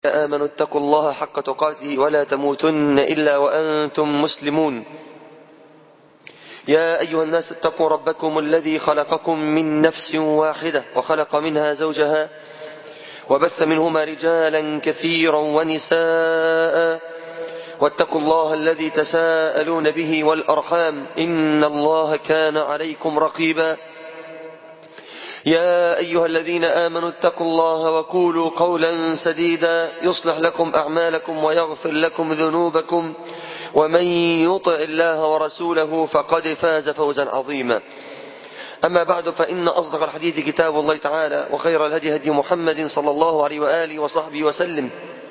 آمنوا اتقوا الله حق تقاته ولا تموتن إلا وأنتم مسلمون يا أيها الناس اتقوا ربكم الذي خلقكم من نفس واحدة وخلق منها زوجها وبث منهما رجالا كثيرا ونساء واتقوا الله الذي تساءلون به والأرحام إن الله كان عليكم رقيبا يا أيها الذين آمنوا اتقوا الله وقولوا قولا سديدا يصلح لكم أعمالكم ويغفر لكم ذنوبكم ومن يطع الله ورسوله فقد فاز فوزا عظيما أما بعد فإن أصدق الحديث كتاب الله تعالى وخير الهدي هدي محمد صلى الله عليه وآله وصحبه وسلم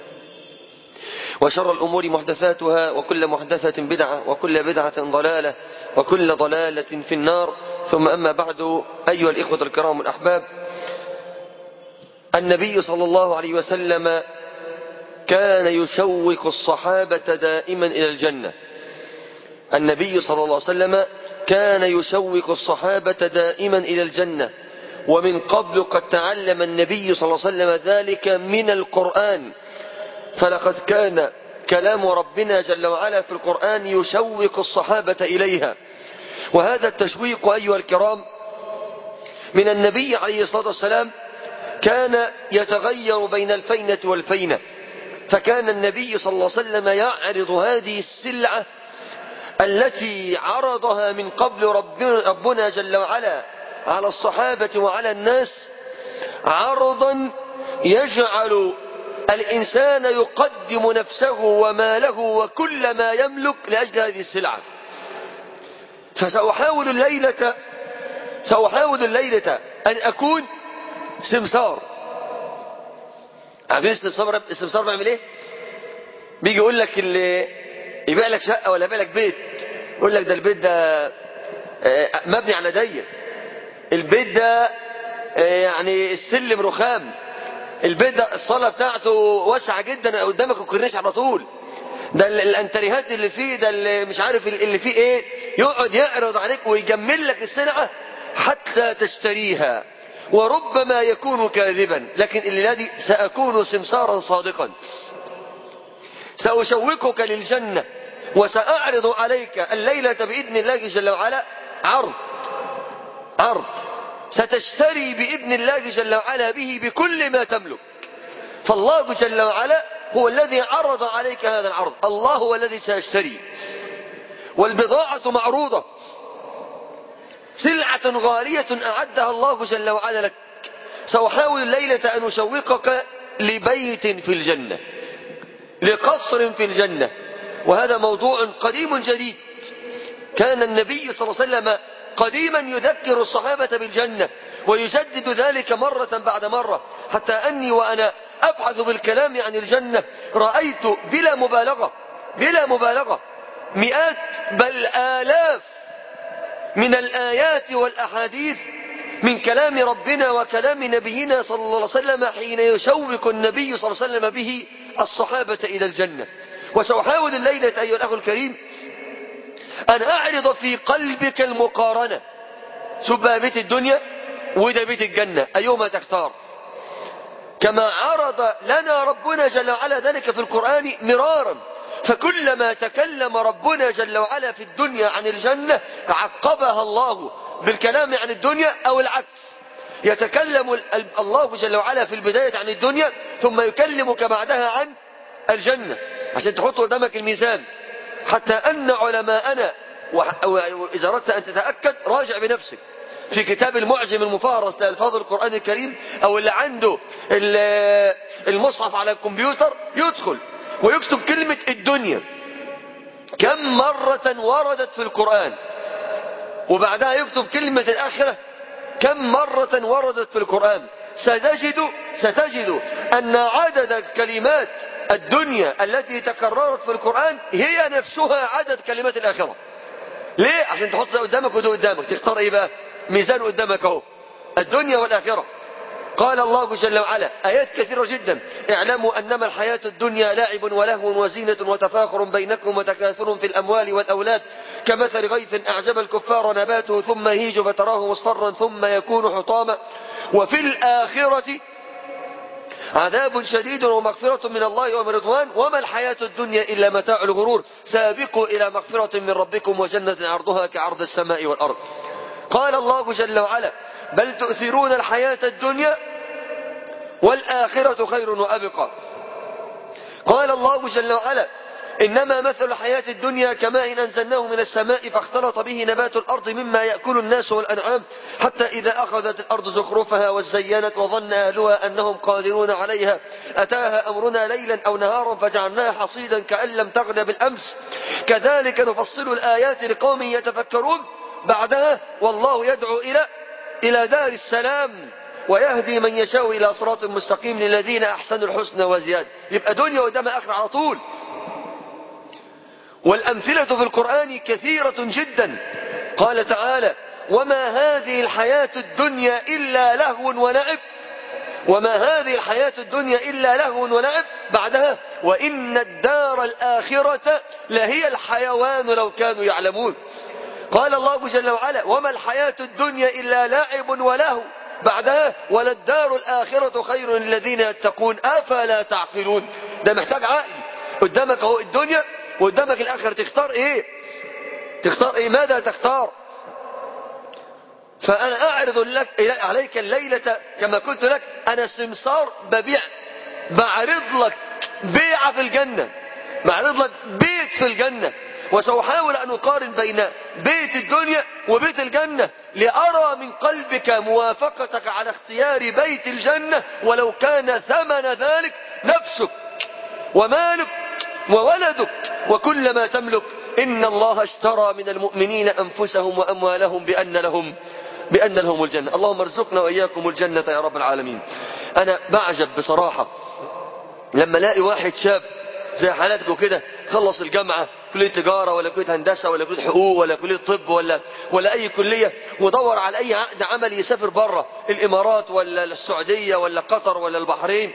وشر الأمور محدثاتها وكل محدثة بدعة وكل بدعة ضلالة وكل ضلالة في النار ثم أما بعد أيها الإخوة الكرام الأحباب النبي صلى الله عليه وسلم كان يشوق الصحابة دائما إلى الجنة النبي صلى الله عليه وسلم كان يشوق الصحابة دائما إلى الجنة ومن قبل قد تعلم النبي صلى الله عليه وسلم ذلك من القرآن فلقد كان كلام ربنا جل وعلا في القرآن يشوق الصحابة إليها وهذا التشويق أيها الكرام من النبي عليه الصلاة والسلام كان يتغير بين الفينة والفينة فكان النبي صلى الله عليه وسلم يعرض هذه السلعة التي عرضها من قبل ربنا جل وعلا على الصحابة وعلى الناس عرضا يجعل الإنسان يقدم نفسه وماله وكل ما يملك لأجل هذه السلعة فسأحاول الليلة سأحاول الليلة أن أكون سمسار عارفين السمسار السمسار بيعمل ايه؟ بيجي يقول لك اللي يبيع لك شقة ولا يبيع لك بيت يقول لك ده البيت ده مبني على ضيق البيت ده يعني السلم رخام البيت ده الصالة بتاعته واسعة جدا قدامك الكورنيش على طول ده الانتريهات اللي فيه ده اللي مش عارف اللي فيه ايه يقعد يعرض عليك ويجمل لك السلعة حتى تشتريها وربما يكون كاذبا لكن الليلة دي سأكون سمسارا صادقا سأشوقك للجنة وسأعرض عليك الليلة بإذن الله جل وعلا عرض عرض ستشتري بإذن الله جل وعلا به بكل ما تملك فالله جل وعلا هو الذي عرض عليك هذا العرض الله هو الذي سيشتري والبضاعة معروضة سلعة غالية أعدها الله جل وعلا لك سأحاول الليلة أن أشوقك لبيت في الجنة لقصر في الجنة وهذا موضوع قديم جديد كان النبي صلى الله عليه وسلم قديما يذكر الصحابة بالجنة ويجدد ذلك مرة بعد مرة حتى أني وأنا أبحث بالكلام عن الجنة رأيت بلا مبالغة بلا مبالغة مئات بل آلاف من الآيات والأحاديث من كلام ربنا وكلام نبينا صلى الله عليه وسلم حين يشوق النبي صلى الله عليه وسلم به الصحابة إلى الجنة وسأحاول الليلة أيها الأخ الكريم أن أعرض في قلبك المقارنة شوف بقى بيت الدنيا وده بيت الجنة أيهما تختار كما عرض لنا ربنا جل وعلا ذلك في القرآن مرارا فكلما تكلم ربنا جل وعلا في الدنيا عن الجنة عقبها الله بالكلام عن الدنيا أو العكس يتكلم الله جل وعلا في البداية عن الدنيا ثم يكلمك بعدها عن الجنة عشان تحط قدامك الميزان حتى أن علماءنا وإذا أردت أن تتأكد راجع بنفسك في كتاب المعجم المفهرس لألفاظ القرآن الكريم أو اللي عنده المصحف على الكمبيوتر يدخل ويكتب كلمة الدنيا كم مرة وردت في القرآن وبعدها يكتب كلمة الآخرة كم مرة وردت في القرآن ستجد ستجد أن عدد الكلمات الدنيا التي تكررت في القرآن هي نفسها عدد كلمات الآخرة ليه؟ عشان تحط ده قدامك وده قدامك تختار ايه بقى ميزان قدامك اهو الدنيا والآخرة قال الله جل وعلا آيات كثيرة جدا اعلموا أنما الحياة الدنيا لعب ولهو وزينة وتفاخر بينكم وتكاثر في الأموال والأولاد كمثل غيث أعجب الكفار نباته ثم يهيج فتراه مصفرا ثم يكون حطاما وفي الآخرة عذاب شديد ومغفرة من الله ورضوان وما الحياة الدنيا إلا متاع الغرور سابقوا إلى مغفرة من ربكم وجنة عرضها كعرض السماء والأرض قال الله جل وعلا بل تؤثرون الحياة الدنيا والآخرة خير وأبقى قال الله جل وعلا إنما مثل الحياة الدنيا كماء إن أنزلناه من السماء فاختلط به نبات الأرض مما يأكل الناس والأنعام حتى إذا أخذت الأرض زخرفها وزينت وظن أهلها أنهم قادرون عليها أتاها أمرنا ليلا أو نهارا فجعلناها حصيدا كأن لم تغن بالأمس كذلك نفصل الآيات لقوم يتفكرون بعدها والله يدعو إلى إلى دار السلام ويهدي من يشاء إلى صراط مستقيم للذين أحسنوا الحسنى وزيادة يبقى دنيا قدام آخر على طول والأمثلة في القرآن كثيرة جدا قال تعالى وما هذه الحياة الدنيا إلا لهو ولعب وما هذه الحياة الدنيا إلا لهو ولعب بعدها وإن الدار الآخرة لهي الحيوان لو كانوا يعلمون قال الله جل وعلا وما الحياة الدنيا إلا لعب ولهو بعدها وللدار الآخرة خير للذين يتقون أفلا تعقلون ده محتاج عقل قدامك اهو الدنيا وقدامك الآخرة تختار ايه تختار ايه ماذا تختار فأنا أعرض لك عليك الليلة كما قلت لك أنا سمسار ببيع بعرض لك بيعة في الجنة بعرض لك بيت في الجنة وسأحاول أن أقارن بين بيت الدنيا وبيت الجنة لأرى من قلبك موافقتك على اختيار بيت الجنة ولو كان ثمن ذلك نفسك ومالك وولدك وكل ما تملك إن الله اشترى من المؤمنين أنفسهم وأموالهم بأن لهم بأن لهم الجنة اللهم ارزقنا وإياكم الجنة يا رب العالمين أنا بعجب بصراحة لما الاقي واحد شاب زي حالاتكم كده خلص الجامعة كلية تجارة ولا كلية هندسة ولا كلية حقوق ولا كلية طب ولا ولا أي كلية ودور على أي عقد عمل يسافر بره الإمارات ولا السعودية ولا قطر ولا البحرين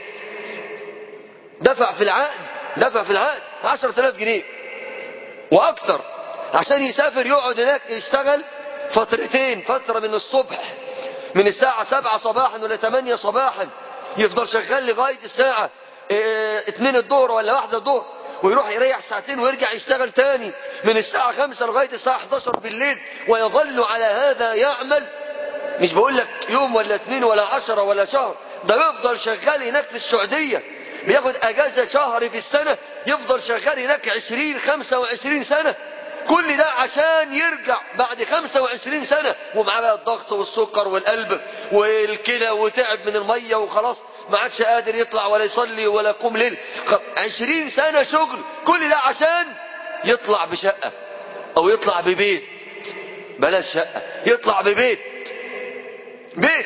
دفع في العقد دفع في العقد 10000 جنيه وأكثر عشان يسافر يقعد هناك يشتغل فترتين فترة من الصبح من الساعة 7 صباحا ولا 8 صباحا يفضل شغال لغاية الساعة 2 الظهر ولا 1 الظهر ويروح يريح ساعتين ويرجع يشتغل تاني من الساعة 5 لغاية الساعة 11 بالليل ويظل على هذا يعمل مش بقول لك يوم ولا اتنين ولا عشرة ولا شهر ده يفضل شغال هناك في السعودية بياخد اجازة شهر في السنة يفضل شغال هناك 20 25 سنة كل ده عشان يرجع بعد 25 سنة ومعاه بقى الضغط والسكر والقلب والكلى وتعب من المية وخلاص ما عادش قادر يطلع ولا يصلي ولا يقوم ليل 20 سنة شغل كل ده عشان يطلع بشقة او يطلع ببيت بلاش شقة يطلع ببيت بيت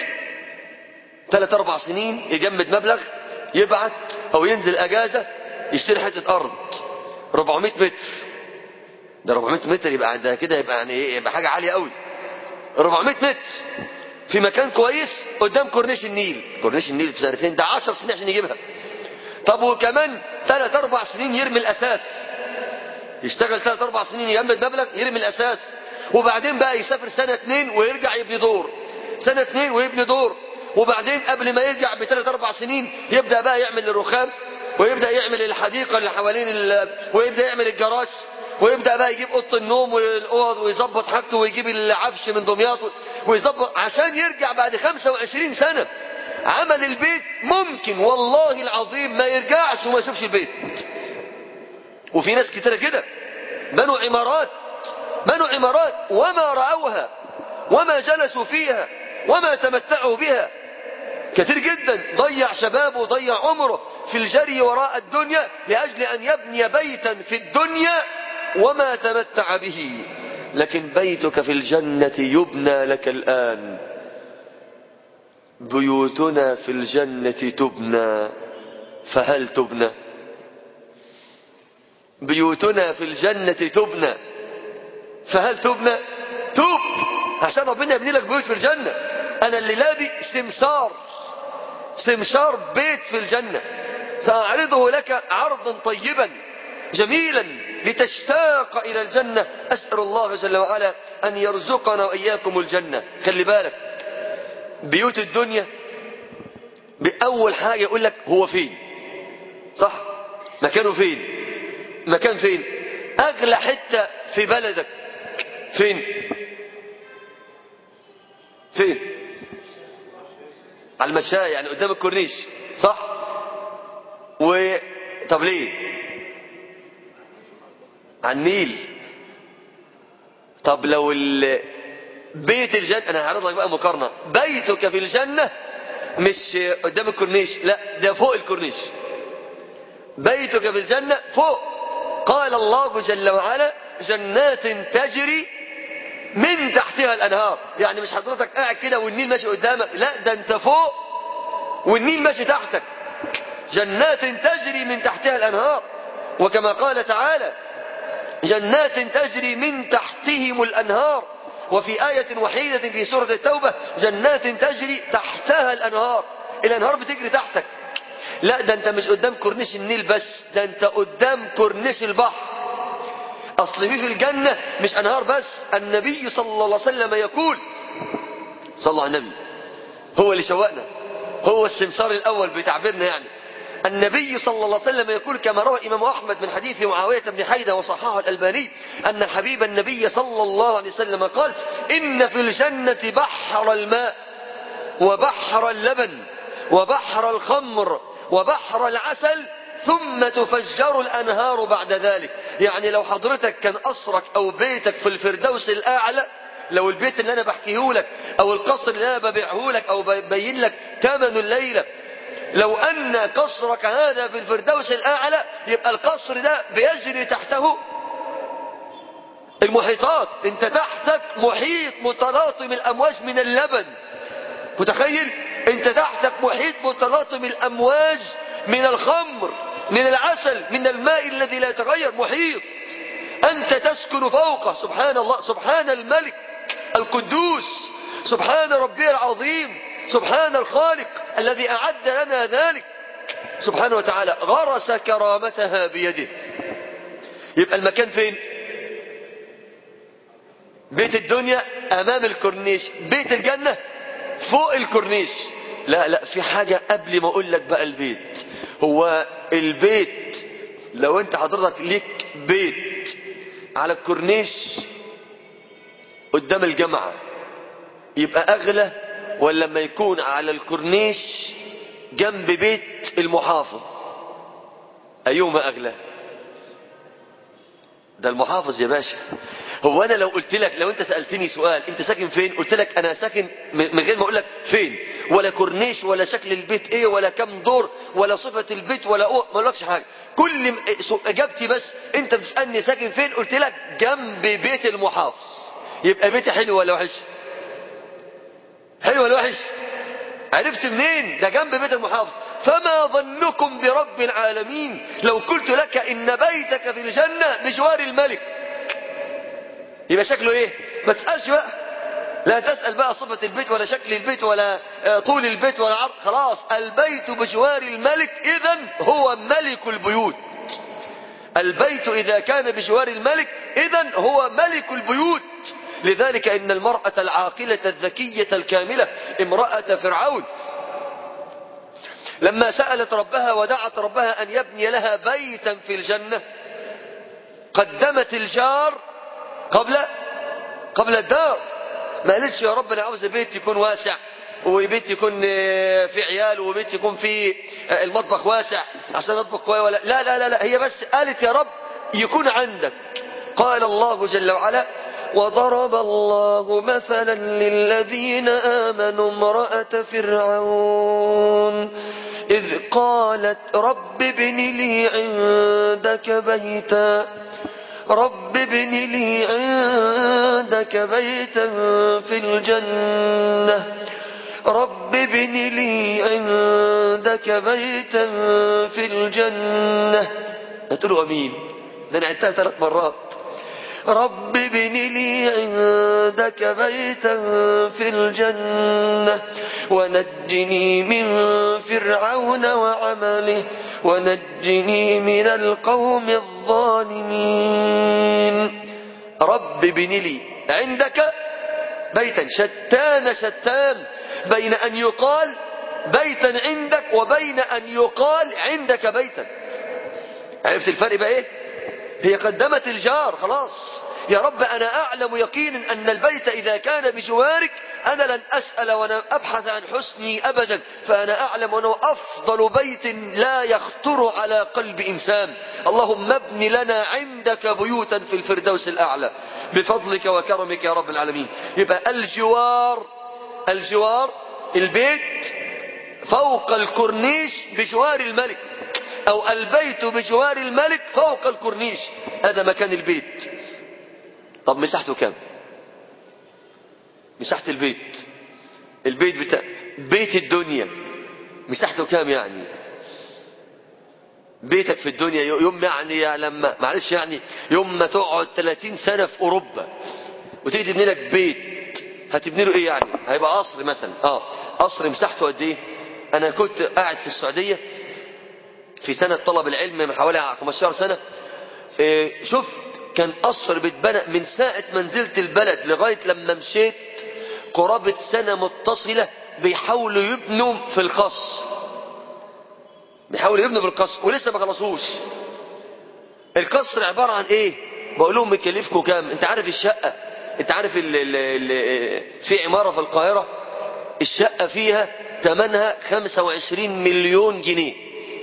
ثلاث اربع سنين يجمد مبلغ يبعت او ينزل اجازة يشتري حتة ارض 400 متر ده 400 متر يبقى ده كده يبقى يعني ايه يبقى حاجة عالية قوي 400 متر في مكان كويس قدام كورنيش النيل كورنيش النيل في سنتين ده 10 سنين عشان يجيبها طب وكمان 3 4 سنين يرمي الاساس يشتغل 3 4 سنين يجمد مبلغ يرمي الاساس وبعدين بقى يسافر سنة اتنين ويرجع يبني دور سنة اتنين ويبني دور وبعدين قبل ما يرجع بثلاث اربع سنين يبدأ بقى يعمل الرخام ويبدأ يعمل الحديقة اللي حوالين ال... ويبدأ يعمل الجراج ويبدأ بقى يجيب أوضة النوم والأوض ويظبط حاجته ويجيب العفش من دمياط ويظبط عشان يرجع بعد 25 سنة عمل البيت ممكن والله العظيم ما يرجعش وما يشوفش البيت وفي ناس كتيرة كده بنوا عمارات بنوا عمارات وما رأوها وما جلسوا فيها وما تمتعوا بها كثير جدا ضيع شبابه وضيع عمره في الجري وراء الدنيا لأجل أن يبني بيتا في الدنيا وما تمتع به لكن بيتك في الجنة يبنى لك الآن بيوتنا في الجنة تبنى فهل تبنى بيوتنا في الجنة تبنى فهل تبنى توب عشان ربنا يبني لك بيوت في الجنة أنا الليلة دي سمسار سمسار بيت في الجنة سأعرضه لك عرضا طيبا جميلا لتشتاق إلى الجنة أسأل الله جل وعلا أن يرزقنا وإياكم الجنة خلي بالك بيوت الدنيا بأول حاجة يقول لك هو فين صح مكانه فين مكان فين أغلى حتة في بلدك فين فين على المشاية يعني قدام الكورنيش صح و طب ليه على النيل طب لو ال... بيت الجنة أنا هعرض لك بقى مقارنة بيتك في الجنة مش قدام الكورنيش لا ده فوق الكورنيش بيتك في الجنة فوق قال الله جل وعلا جنات تجري من تحتها الأنهار يعني مش حضرتك قاعد كده والنيل ماشي قدامك لا ده انت فوق والنيل ماشي تحتك جنات تجري من تحتها الأنهار وكما قال تعالى جنات تجري من تحتهم الأنهار وفي آية وحيدة في سورة التوبة جنات تجري تحتها الأنهار الأنهار بتجري تحتك لا ده انت مش قدام كورنيش النيل بس ده انت قدام كورنيش البحر اصل في في الجنة مش انهار بس النبي صلى الله عليه وسلم يقول صلى الله على النبي هو اللي شوقنا هو السمسار الاول بتعبيرنا يعني النبي صلى الله عليه وسلم يقول كما روى إمام أحمد من حديث معاوية بن حيدة وصححه الألباني أن حبيب النبي صلى الله عليه وسلم قال إن في الجنة بحر الماء وبحر اللبن وبحر الخمر وبحر العسل ثم تفجر الأنهار بعد ذلك يعني لو حضرتك كان قصرك أو بيتك في الفردوس الأعلى لو البيت اللي أنا بحكيه لك أو القصر اللي أنا ببيعه لك أو ببين لك ثمن الليلة لو أن قصرك هذا في الفردوس الأعلى يبقى القصر ده بيجري تحته المحيطات انت تحتك محيط متلاطم الأمواج من اللبن متخيل انت تحتك محيط متلاطم الأمواج من الخمر من العسل من الماء الذي لا يتغير محيط أنت تسكن فوقه سبحان الله سبحان الملك القدوس سبحان ربي العظيم سبحان الخالق الذي أعد لنا ذلك سبحانه وتعالى غرس كرامتها بيده يبقى المكان فين بيت الدنيا أمام الكورنيش بيت الجنة فوق الكورنيش لا لا في حاجة قبل ما أقول لك بقى البيت هو البيت لو أنت حضرتك ليك بيت على الكورنيش قدام الجامعة يبقى أغلى ولا لما يكون على الكورنيش جنب بيت المحافظ أيهما أغلى ده المحافظ يا باشا هو أنا لو قلت لك لو أنت سألتني سؤال أنت ساكن فين قلت لك أنا ساكن من غير ما أقول لك فين ولا كورنيش ولا شكل البيت إيه ولا كم دور ولا صفة البيت ولا أوه ما أقولكش حاجة كل م- إجابتي بس أنت بتسألني ساكن فين قلت لك جنب بيت المحافظ يبقى بيتي حلو ولا وحش حلو ولا وحش عرفت منين ده جنب بيت المحافظ فما ظنكم برب العالمين لو قلت لك ان بيتك في الجنة بجوار الملك يبقى شكله ايه ما تسألش بقى لا تسأل بقى صفة البيت ولا شكل البيت ولا آه، طول البيت ولا عرض خلاص البيت بجوار الملك اذا هو ملك البيوت البيت إذا كان بجوار الملك إذا هو ملك البيوت لذلك إن المرأة العاقلة الذكية الكاملة امرأة فرعون لما سألت ربها ودعت ربها أن يبني لها بيتا في الجنة قدمت الجار قبل قبل الدار ما قالتش يا رب أنا عاوز بيت يكون واسع وبيت يكون آه، في عيال وبيت يكون في آه، المطبخ واسع عشان اطبخ كويس ولا لا لا لا لا هي بس قالت يا رب يكون عندك قال الله جل وعلا وضرب الله مثلا للذين آمنوا امرأة فرعون إذ قالت رب ابن لي عندك بيتا رب ابن لي عندك بيتا في الجنة رب ابن لي عندك بيتا في الجنة قلت له أمين ده أنا عدتها ثلاث مرات رب ابن لي عندك بيتا في الجنة ونجني من فرعون وعمله ونجني من القوم الظالمين رب ابن لي عندك بيتا شتان شتان بين أن يقال بيتا عندك وبين أن يقال عندك بيتا عرفت الفرق بقى ايه هي قدمت الجار خلاص يا رب أنا أعلم يقينا أن البيت إذا كان بجوارك أنا لن أسأل وأنا أبحث عن حسني أبدا فأنا أعلم أنه أفضل بيت لا يخطر على قلب إنسان اللهم ابن لنا عندك بيوتا في الفردوس الأعلى بفضلك وكرمك يا رب العالمين يبقى الجوار الجوار البيت فوق الكورنيش بجوار الملك أو البيت بجوار الملك فوق الكورنيش هذا مكان البيت طب مساحته كام مساحة البيت البيت بتاع بيت الدنيا مساحته كام يعني بيتك في الدنيا يوم يعني لما معلش يعني يوم ما تقعد 30 سنة في أوروبا وتيجي تبني لك بيت هتبني له ايه يعني هيبقى قصر مثلا اه قصر مساحته قد ايه انا كنت قاعد في السعودية في سنة طلب العلم من حوالي 15 سنة إيه شفت كان قصر بيتبنى من ساعة ما نزلت البلد لغاية لما مشيت قرابة سنة متصلة بيحاولوا يبنوا في القصر بيحاولوا يبنوا في القصر ولسه ما خلصوش القصر عبارة عن ايه بقول لهم مكلفكم كام انت عارف الشقة انت عارف ال ال ال في عمارة في القاهرة الشقة فيها ثمنها 25 مليون جنيه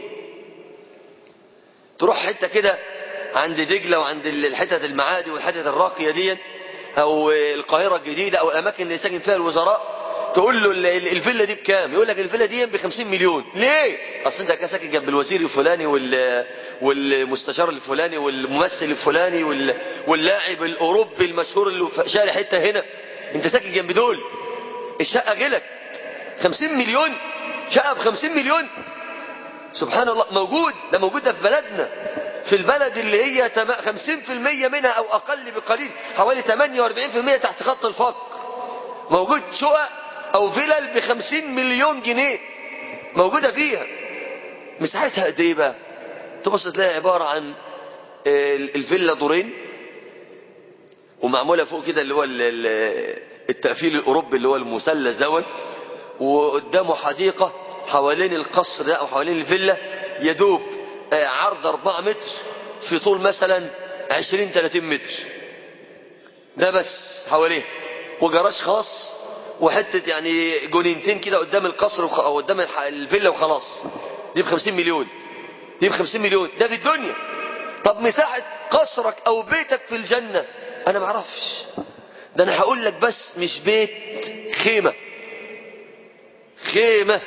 تروح حتة كده عند دجلة وعند الحتت المعادي والحتت الراقية دي او القاهرة الجديدة او الاماكن اللي ساكن فيها الوزراء تقول له الفيلا دي بكام يقول لك الفيلا دي ب 50 مليون ليه اصل انت ساكن جنب الوزير الفلاني وال والمستشار الفلاني والممثل الفلاني وال... واللاعب الاوروبي المشهور اللي شاري حته هنا انت ساكن جنب دول الشقه غلت 50 مليون شقه ب 50 مليون سبحان الله موجود ده موجود ده في بلدنا في البلد اللي هي 50% منها او اقل بقليل حوالي 48% تحت خط الفقر موجود شقق او فلل ب 50 مليون جنيه موجودة فيها مساحتها قد ايه بقى تبص تلاقي عبارة عن الفيلا دورين ومعمولة فوق كده اللي هو التقفيل الاوروبي اللي هو المثلث دون وقدامه حديقة حوالين القصر ده او حوالين الفيلا يدوب عرض 4 متر في طول مثلا 20 30 متر ده بس حواليه وجراج خاص وحتة يعني جنينتين كده قدام القصر وخ... او قدام الفيلا وخلاص دي ب 50 مليون دي ب 50 مليون ده في الدنيا طب مساحة قصرك او بيتك في الجنة انا ما اعرفش ده انا هقول لك بس مش بيت خيمة خيمة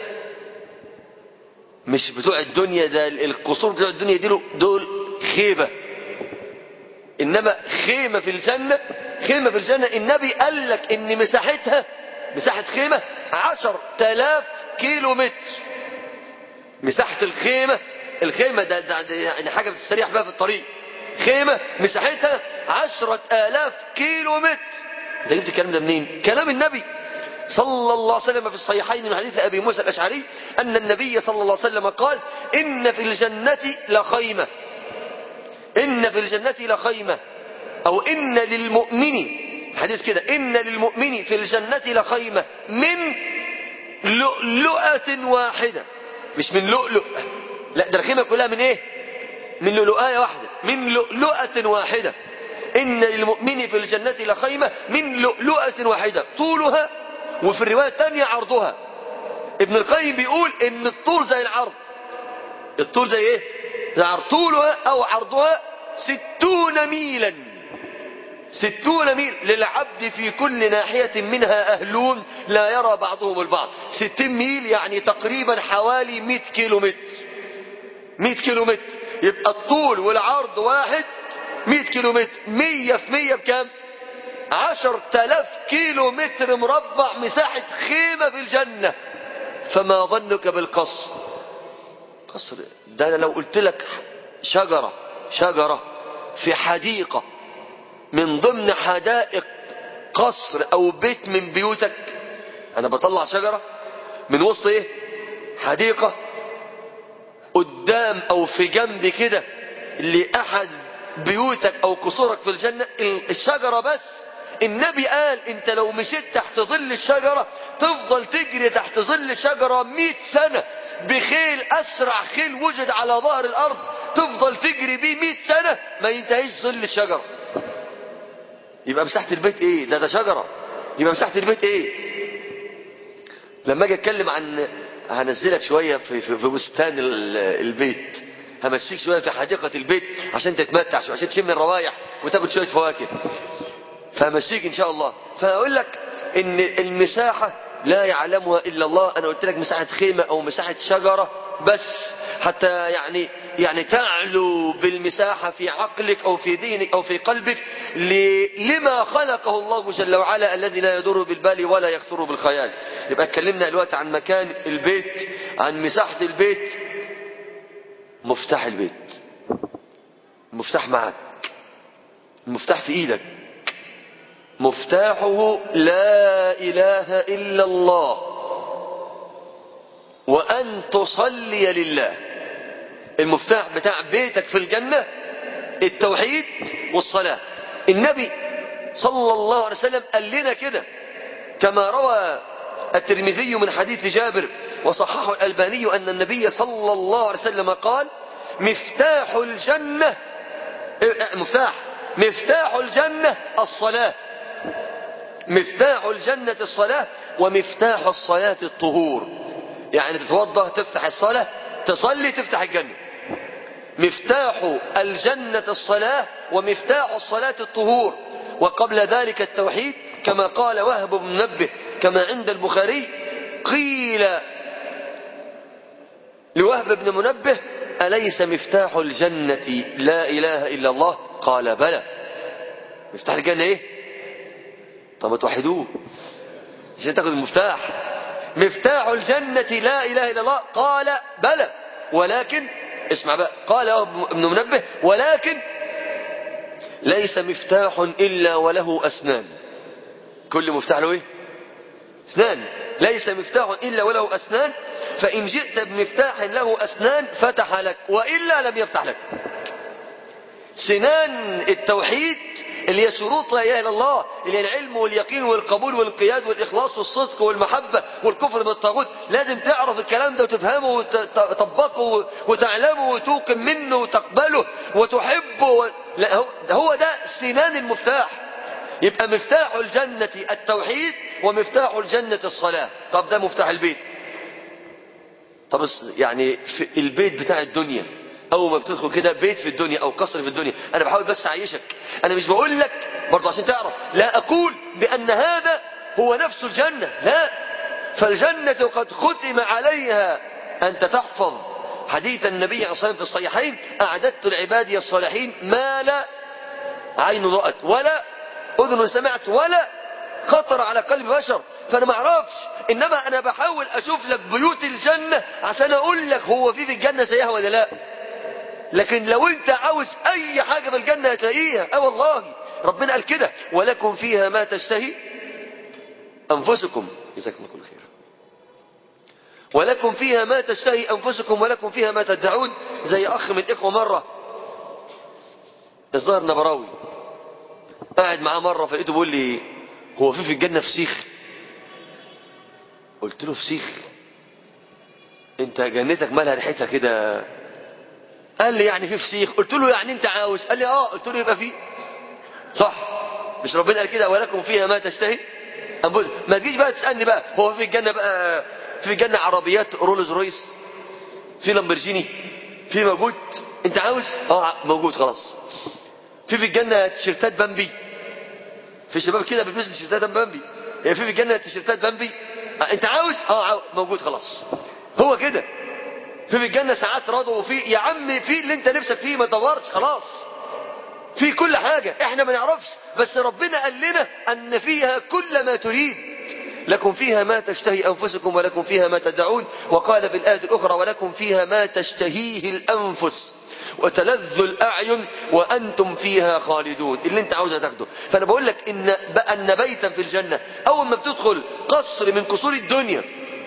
مش بتوع الدنيا ده القصور بتوع الدنيا دي دول خيبة إنما خيمة في الجنة خيمة في الجنة النبي قال لك إن مساحتها مساحة خيمة عشر تلاف كيلو متر مساحة الخيمة الخيمة ده, ده, ده يعني حاجة بتستريح بها في الطريق خيمة مساحتها عشرة آلاف كيلو متر ده جبت الكلام ده منين كلام النبي صلى الله عليه وسلم في الصحيحين من حديث أبي موسى الأشعري أن النبي صلى الله عليه وسلم قال إن في الجنة لخيمة إن في الجنة لخيمة أو إن للمؤمن حديث كده إن للمؤمن في الجنة لخيمة من لؤلؤة واحدة مش من لؤلؤ لا ده الخيمة كلها من إيه من لؤلؤاية واحدة من لؤلؤة واحدة إن للمؤمن في الجنة لخيمة من لؤلؤة واحدة طولها وفي الرواية الثانية عرضها ابن القيم بيقول ان الطول زي العرض الطول زي ايه زي عرض طولها او عرضها ستون ميلا ستون ميل للعبد في كل ناحية منها أهلون لا يرى بعضهم البعض ستين ميل يعني تقريبا حوالي مئة كيلو متر مئة كيلو متر يبقى الطول والعرض واحد مئة كيلو متر مية في مية بكام عشر تلاف كيلو متر مربع مساحة خيمة في الجنة فما ظنك بالقصر قصر ده أنا لو قلت لك شجرة شجرة في حديقة من ضمن حدائق قصر أو بيت من بيوتك أنا بطلع شجرة من وسط إيه حديقة قدام أو في جنب كده لأحد بيوتك أو قصورك في الجنة الشجرة بس النبي قال انت لو مشيت تحت ظل الشجرة تفضل تجري تحت ظل الشجرة مئة سنة بخيل اسرع خيل وجد على ظهر الارض تفضل تجري بيه مئة سنة ما ينتهيش ظل الشجرة يبقى مساحة البيت ايه ده ده شجرة يبقى مساحة البيت ايه لما اجي اتكلم عن هنزلك شوية في, في, في بستان ال- البيت همشيك شوية في حديقة البيت عشان تتمتع شوية عشان تشم الروائح وتاكل شوية فواكه فهمشيك ان شاء الله فاقول لك ان المساحة لا يعلمها الا الله انا قلت لك مساحة خيمة او مساحة شجرة بس حتى يعني يعني تعلو بالمساحة في عقلك او في دينك او في قلبك ل- لما خلقه الله جل وعلا الذي لا يضر بالبال ولا يخطر بالخيال يبقى اتكلمنا دلوقتي عن مكان البيت عن مساحة البيت مفتاح البيت المفتاح معك المفتاح في ايدك مفتاحه لا إله إلا الله وأن تصلي لله المفتاح بتاع بيتك في الجنة التوحيد والصلاة النبي صلى الله عليه وسلم قال لنا كده كما روى الترمذي من حديث جابر وصححه الألباني أن النبي صلى الله عليه وسلم قال مفتاح الجنة مفتاح مفتاح الجنة الصلاة مفتاح الجنة الصلاة ومفتاح الصلاة الطهور يعني تتوضا تفتح الصلاة تصلي تفتح الجنة مفتاح الجنة الصلاة ومفتاح الصلاة الطهور وقبل ذلك التوحيد كما قال وهب بن منبه كما عند البخاري قيل لوهب بن منبه أليس مفتاح الجنة لا إله إلا الله قال بلى مفتاح الجنة إيه طب ما توحدوه عشان تاخد المفتاح مفتاح الجنة لا إله إلا الله قال بلى ولكن اسمع بقى قال ابن منبه ولكن ليس مفتاح إلا وله أسنان كل مفتاح له إيه أسنان ليس مفتاح إلا وله أسنان فإن جئت بمفتاح له أسنان فتح لك وإلا لم يفتح لك سنان التوحيد اللي هي شروط لا اله الا الله اللي هي العلم واليقين والقبول والانقياد والاخلاص والصدق والمحبه والكفر بالطاغوت لازم تعرف الكلام ده وتفهمه وتطبقه وتعلمه وتوقن منه وتقبله وتحبه و... لا هو ده, هو ده سنان المفتاح يبقى مفتاح الجنة التوحيد ومفتاح الجنة الصلاة طب ده مفتاح البيت طب يعني في البيت بتاع الدنيا اول ما بتدخل كده بيت في الدنيا او قصر في الدنيا انا بحاول بس اعيشك انا مش بقول لك برضه عشان تعرف لا اقول بان هذا هو نفس الجنة لا فالجنة قد ختم عليها انت تحفظ حديث النبي عليه الصلاة والسلام في الصحيحين اعددت لعبادي الصالحين ما لا عين رأت ولا اذن سمعت ولا خطر على قلب بشر فانا ما اعرفش انما انا بحاول اشوف لك بيوت الجنة عشان اقول لك هو في في الجنة زيها ولا لا لكن لو انت عاوز اي حاجة في الجنة هتلاقيها اه والله ربنا قال كده ولكم فيها ما تشتهي انفسكم جزاكم الله كل خير ولكم فيها ما تشتهي انفسكم ولكم فيها ما تدعون زي اخ من الاخوة مرة الظاهر نبراوي قاعد معاه مرة فلقيته بيقول لي هو في في الجنة فسيخ قلت له فسيخ انت جنتك مالها ريحتها كده قال لي يعني في فسيخ قلت له يعني انت عاوز قال لي اه قلت له يبقى في صح مش ربنا قال كده ولكم فيها ما تشتهي أنفس ما تجيش بقى تسالني بقى هو في الجنه بقى في الجنه عربيات رولز رويس في لامبرجيني في موجود انت عاوز اه موجود خلاص في في الجنه تيشيرتات بامبي في شباب كده بيلبسوا تيشيرتات بامبي في في الجنه تيشيرتات بامبي آه انت عاوز اه عاوز. موجود خلاص هو كده في في الجنة ساعات رضا وفي يا عم في اللي انت نفسك فيه ما تدورش خلاص في كل حاجة احنا ما نعرفش بس ربنا قال لنا ان فيها كل ما تريد لكم فيها ما تشتهي انفسكم ولكم فيها ما تدعون وقال في الآية الاخرى ولكم فيها ما تشتهيه الانفس وتلذ الاعين وانتم فيها خالدون اللي انت عاوزها تاخده فانا بقول لك ان ان بيتا في الجنة اول ما بتدخل قصر من قصور الدنيا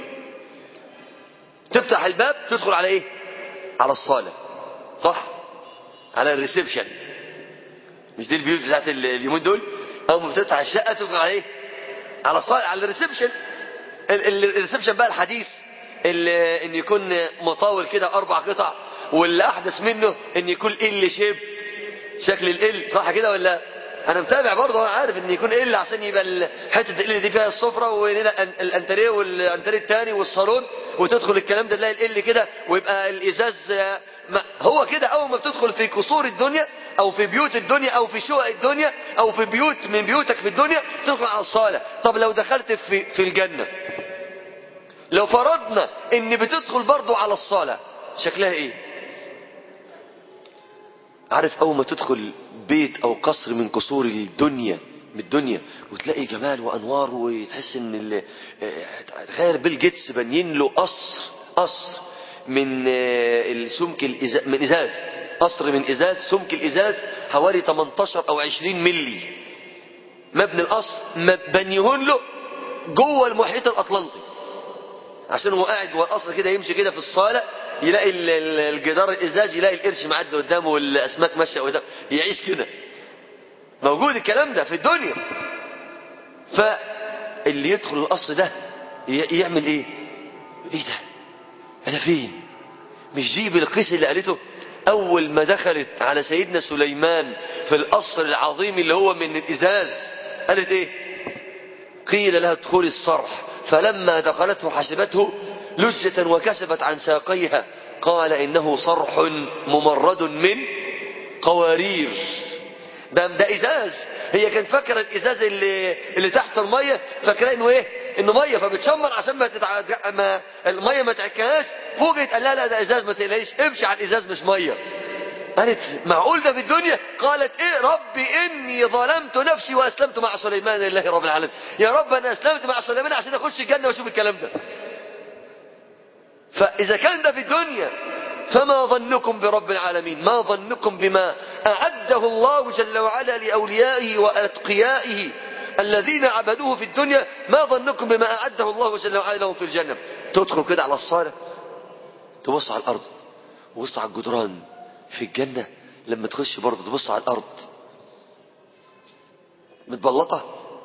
تفتح الباب تدخل على ايه على الصالة صح على الريسبشن مش دي البيوت بتاعت اليومين دول اول ما بتفتح الشقه تدخل على ايه على الصالة على الريسبشن ال- ال- الريسبشن بقى الحديث اللي ان يكون مطاول كده اربع قطع واللي احدث منه ان يكون ال شيب شكل ال صح كده ولا انا متابع برضه انا عارف ان يكون ال عشان يبقى ال- حته ال دي فيها السفره وهنا الأن- الانتريه والانتريه الثاني والصالون وتدخل الكلام ده تلاقي ال كده ويبقى الازاز آه، ما هو كده اول ما بتدخل في قصور الدنيا او في بيوت الدنيا او في شقق الدنيا او في بيوت من بيوتك في الدنيا تدخل على الصاله طب لو دخلت في في الجنه لو فرضنا ان بتدخل برضو على الصالة شكلها ايه عارف اول ما تدخل بيت او قصر من قصور الدنيا من الدنيا وتلاقي جمال وانوار وتحس ان ال- اه، تخيل بيل جيتس بانيين له قصر قصر من اه، السمك الإزاز من ازاز قصر من ازاز سمك الازاز حوالي 18 او 20 ملي مبني القصر بنيهون له جوه المحيط الاطلنطي عشان هو قاعد جوه القصر كده يمشي كده في الصاله يلاقي ال- ال- الجدار الازاز يلاقي القرش معدي قدامه والاسماك ماشيه قدامه يعيش كده موجود الكلام ده في الدنيا فاللي يدخل القصر ده ي- يعمل ايه ايه ده انا فين مش دي بالقيس اللي قالته اول ما دخلت على سيدنا سليمان في القصر العظيم اللي هو من الازاز قالت ايه قيل لها ادخلي الصرح فلما دخلته حسبته لجة وكسبت عن ساقيها قال إنه صرح ممرد من قوارير ده ده ازاز هي كانت فاكره الازاز اللي اللي تحت الميه فاكره انه ايه انه ميه فبتشمر عشان ما تتع... ما الميه ما تعكهاش فوجئت قال لا لا ده ازاز ما تقلقيش امشي على الازاز مش ميه قالت معقول ده في الدنيا قالت ايه ربي اني ظلمت نفسي واسلمت مع سليمان لله رب العالمين يا رب انا اسلمت مع سليمان عشان اخش الجنه واشوف الكلام ده فاذا كان ده في الدنيا فما ظنكم برب العالمين ما ظنكم بما اعده الله جل وعلا لاوليائه واتقيائه الذين عبدوه في الدنيا ما ظنكم بما اعده الله جل وعلا لهم في الجنه تدخل كده على الصاله تبص على الارض وبص على الجدران في الجنة لما تخش برضه تبص على الأرض متبلطة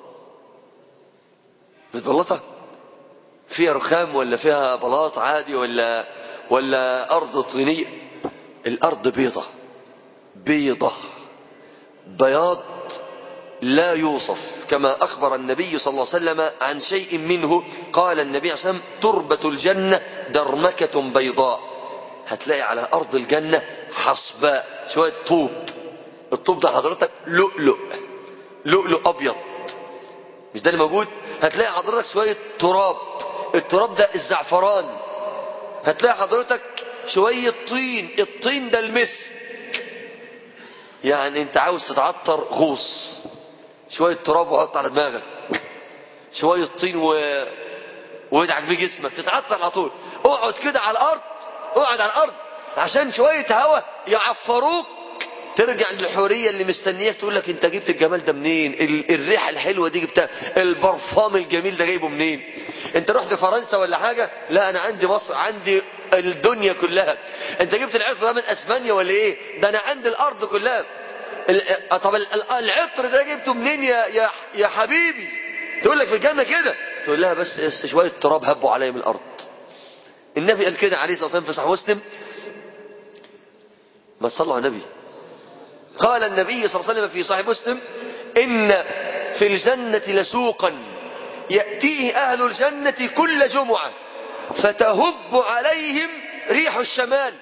متبلطة فيها رخام ولا فيها بلاط عادي ولا ولا أرض طينية الأرض بيضة بيضة بياض لا يوصف كما أخبر النبي صلى الله عليه وسلم عن شيء منه قال النبي صلى الله عليه وسلم تربة الجنة درمكة بيضاء هتلاقي على أرض الجنة حصباء شوية طوب الطوب ده حضرتك لؤلؤ لؤلؤ أبيض مش ده اللي موجود هتلاقي حضرتك شوية تراب التراب ده الزعفران هتلاقي حضرتك شوية طين الطين ده المسك يعني انت عاوز تتعطر غوص شوية تراب وحط على دماغك شوية طين و... وادعك بيه جسمك تتعطر على طول اقعد كده على الارض اقعد على الارض عشان شوية هوا يعفروك ترجع للحورية اللي مستنياك تقول لك انت جبت الجمال ده منين ال- الريحة الحلوة دي جبتها البرفان الجميل ده جايبه منين انت رحت فرنسا ولا حاجة لا انا عندي مصر عندي الدنيا كلها انت جبت العطر ده من اسبانيا ولا ايه ده انا عندي الارض كلها ال- اه طب ال- ال- العطر ده جبته منين يا يا يا حبيبي تقول لك في الجنة كده تقول لها بس بس شوية تراب هبوا عليا من الارض النبي قال كده عليه الصلاة والسلام في صحيح مسلم ما تصلوا على النبي قال النبي صلى الله عليه وسلم في صحيح مسلم إن في الجنة لسوقا يأتيه أهل الجنة كل جمعة فتهب عليهم ريح الشمال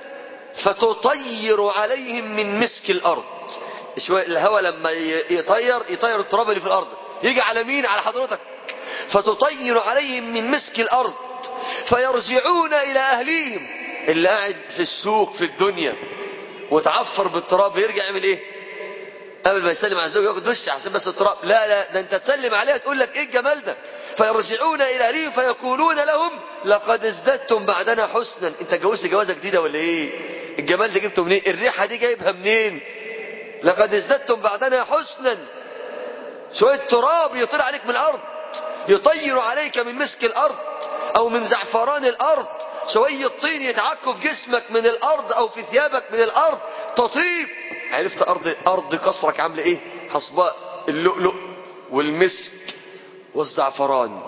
فتطير عليهم من مسك الأرض شوية الهواء لما ي- يطير يطير التراب اللي في الأرض يجي على مين على حضرتك فتطير عليهم من مسك الأرض فيرجعون إلى أهليهم اللي قاعد في السوق في الدنيا وتعفر بالتراب يرجع يعمل ايه قبل ما يسلم على الزوج ياخد دش عشان بس التراب لا لا ده انت تسلم عليها تقول لك ايه الجمال ده فيرجعون الى اهلهم فيقولون لهم لقد ازددتم بعدنا حسنا انت اتجوزت جوازه جديده ولا ايه الجمال ده جبته منين الريحه دي جايبها منين لقد ازددتم بعدنا حسنا شويه تراب يطير عليك من الارض يطير عليك من مسك الارض او من زعفران الارض شوية طين يتعكوا في جسمك من الارض او في ثيابك من الارض تطيب عرفت ارض ارض قصرك عامله ايه حصباء اللؤلؤ والمسك والزعفران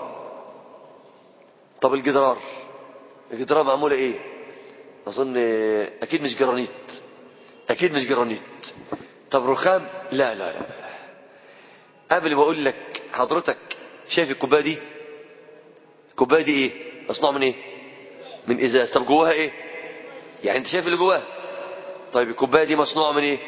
طب الجدران الجدران معمولة ايه اظن اكيد مش جرانيت اكيد مش جرانيت طب رخام لا لا لا, لا. قبل ما اقول لك حضرتك شايف الكوبايه دي الكوبايه دي ايه مصنوع من ايه من ازاز طب جواها ايه يعني انت شايف اللي جواها طيب الكوبايه دي مصنوعه من ايه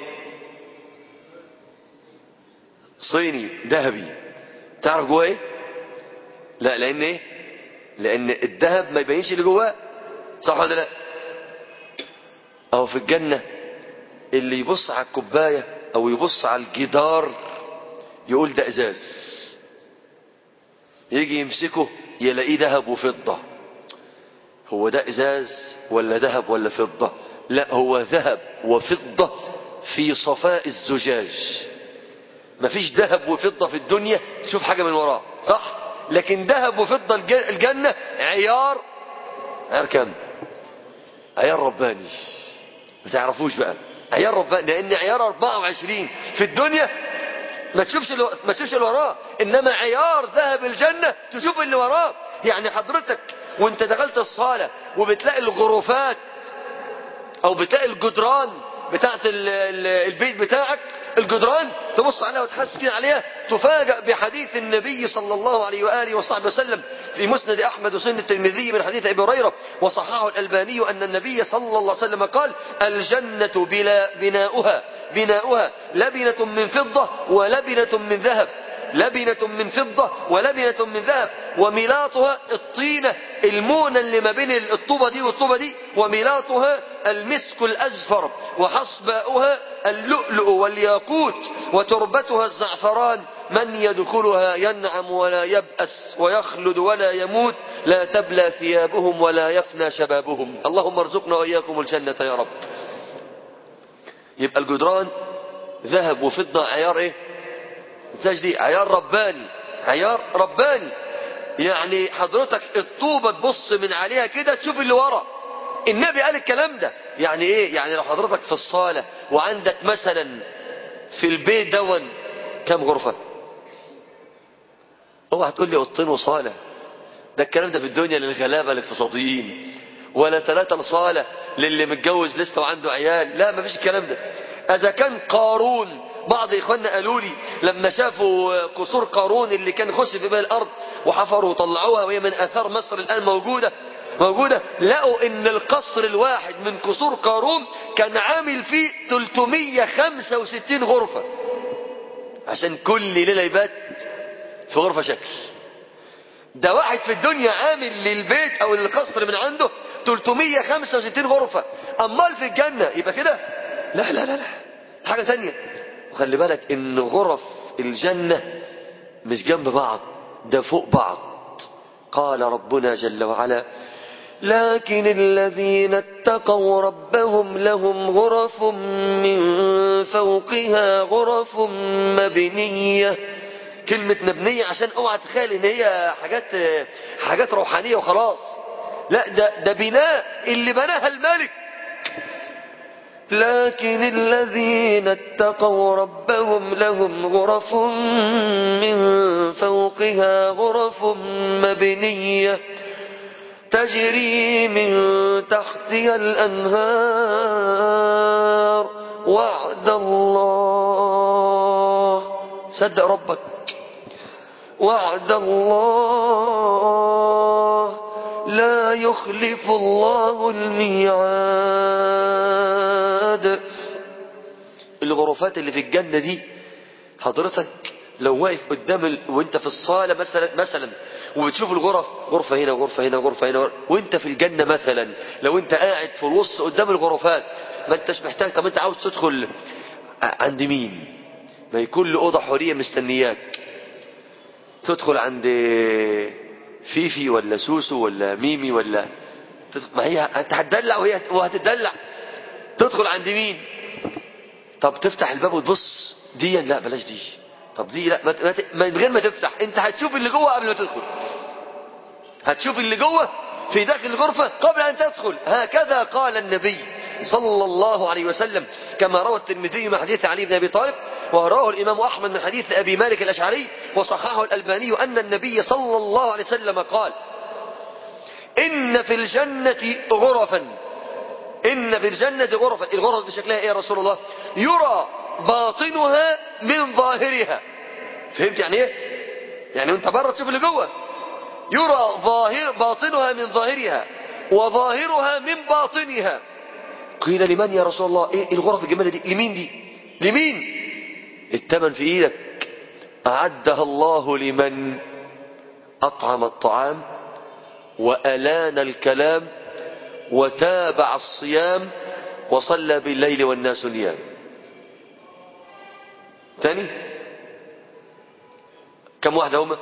صيني ذهبي تعرف جواه ايه لا لان ايه لان الذهب ما يبينش اللي جواه صح ولا لا او في الجنه اللي يبص على الكوبايه او يبص على الجدار يقول ده ازاز يجي يمسكه يلاقيه ذهب وفضه هو ده ازاز ولا ذهب ولا فضه لا هو ذهب وفضه في صفاء الزجاج مفيش ذهب وفضه في الدنيا تشوف حاجه من وراه صح لكن ذهب وفضه الج- الجنه عيار عيار كام عيار رباني ما تعرفوش بقى عيار رباني لان عيار 24 في الدنيا ما تشوفش اللي ما تشوفش اللي وراه انما عيار ذهب الجنه تشوف اللي وراه يعني حضرتك وانت دخلت الصاله وبتلاقي الغرفات او بتلاقي الجدران بتاعت ال- ال- البيت بتاعك الجدران تبص عليها وتحس كده عليها تفاجأ بحديث النبي صلى الله عليه وآله وصحبه وسلم في مسند أحمد وسنة الترمذي من حديث أبي هريرة وصححه الألباني أن النبي صلى الله عليه وسلم قال الجنة بلا بناؤها بناؤها لبنة من فضة ولبنة من ذهب لبنة من فضة ولبنة من ذهب وميلاطها الطينة المونة اللي ما بين الطوبة دي والطوبة دي وميلاطها المسك الأزفر وحصباؤها اللؤلؤ والياقوت وتربتها الزعفران من يدخلها ينعم ولا يبأس ويخلد ولا يموت لا تبلى ثيابهم ولا يفنى شبابهم اللهم ارزقنا وإياكم الجنة يا رب يبقى الجدران ذهب وفضة عيار ايه الزاج دي عيار رباني عيار رباني يعني حضرتك الطوبة تبص من عليها كده تشوف اللي ورا النبي قال الكلام ده يعني ايه يعني لو حضرتك في الصالة وعندك مثلا في البيت دون كم غرفة اوعى تقول لي اوضتين وصالة ده الكلام ده في الدنيا للغلابة الاقتصاديين ولا ثلاثة لصالة للي متجوز لسه وعنده عيال لا مفيش الكلام ده اذا كان قارون بعض اخواننا قالوا لي لما شافوا قصور قارون اللي كان خش في بال الارض وحفروا وطلعوها وهي من اثار مصر الان موجوده موجوده لقوا ان القصر الواحد من قصور قارون كان عامل فيه 365 غرفه عشان كل ليله يبات في غرفه شكل ده واحد في الدنيا عامل للبيت او للقصر من عنده 365 غرفه امال في الجنه يبقى كده لا لا لا لا حاجه تانية وخلي بالك ان غرف الجنة مش جنب بعض ده فوق بعض قال ربنا جل وعلا لكن الذين اتقوا ربهم لهم غرف من فوقها غرف مبنية كلمة مبنية عشان اوعى تخيل ان هي حاجات حاجات روحانية وخلاص لا ده ده بناء اللي بناها الملك لكن الذين اتقوا ربهم لهم غرف من فوقها غرف مبنية تجري من تحتها الأنهار وعد الله صدق ربك وعد الله لا يخلف الله الميعاد الغرفات اللي في الجنة دي حضرتك لو واقف قدام ال... وانت في الصالة مثلا مثلا وبتشوف الغرف غرفة هنا غرفة هنا غرفة هنا وانت في الجنة مثلا لو انت قاعد في الوسط قدام الغرفات ما انتش محتاج طب انت عاوز تدخل عند مين ما يكون له أوضة حورية مستنياك تدخل عند فيفي ولا سوسو ولا ميمي ولا تدخل ما هي انت هتدلع وهي وهتدلع تدخل عند مين طب تفتح الباب وتبص دي لا بلاش دي طب دي لا ما ما من غير ما تفتح انت هتشوف اللي جوه قبل ما تدخل هتشوف اللي جوه في داخل الغرفة قبل أن تدخل هكذا قال النبي صلى الله عليه وسلم كما روى الترمذي من حديث علي بن أبي طالب ورواه الإمام أحمد من حديث أبي مالك الأشعري وصححه الألباني أن النبي صلى الله عليه وسلم قال إن في الجنة غرفا إن في الجنة غرفا الغرف دي شكلها إيه يا رسول الله يرى باطنها من ظاهرها فهمت يعني إيه يعني أنت بره تشوف اللي جوه يرى ظاهر باطنها من ظاهرها وظاهرها من باطنها قيل لمن يا رسول الله ايه الغرف الجميله دي لمين دي لمين التمن في ايدك اعدها الله لمن اطعم الطعام والان الكلام وتابع الصيام وصلى بالليل والناس نيام تاني كم واحده هما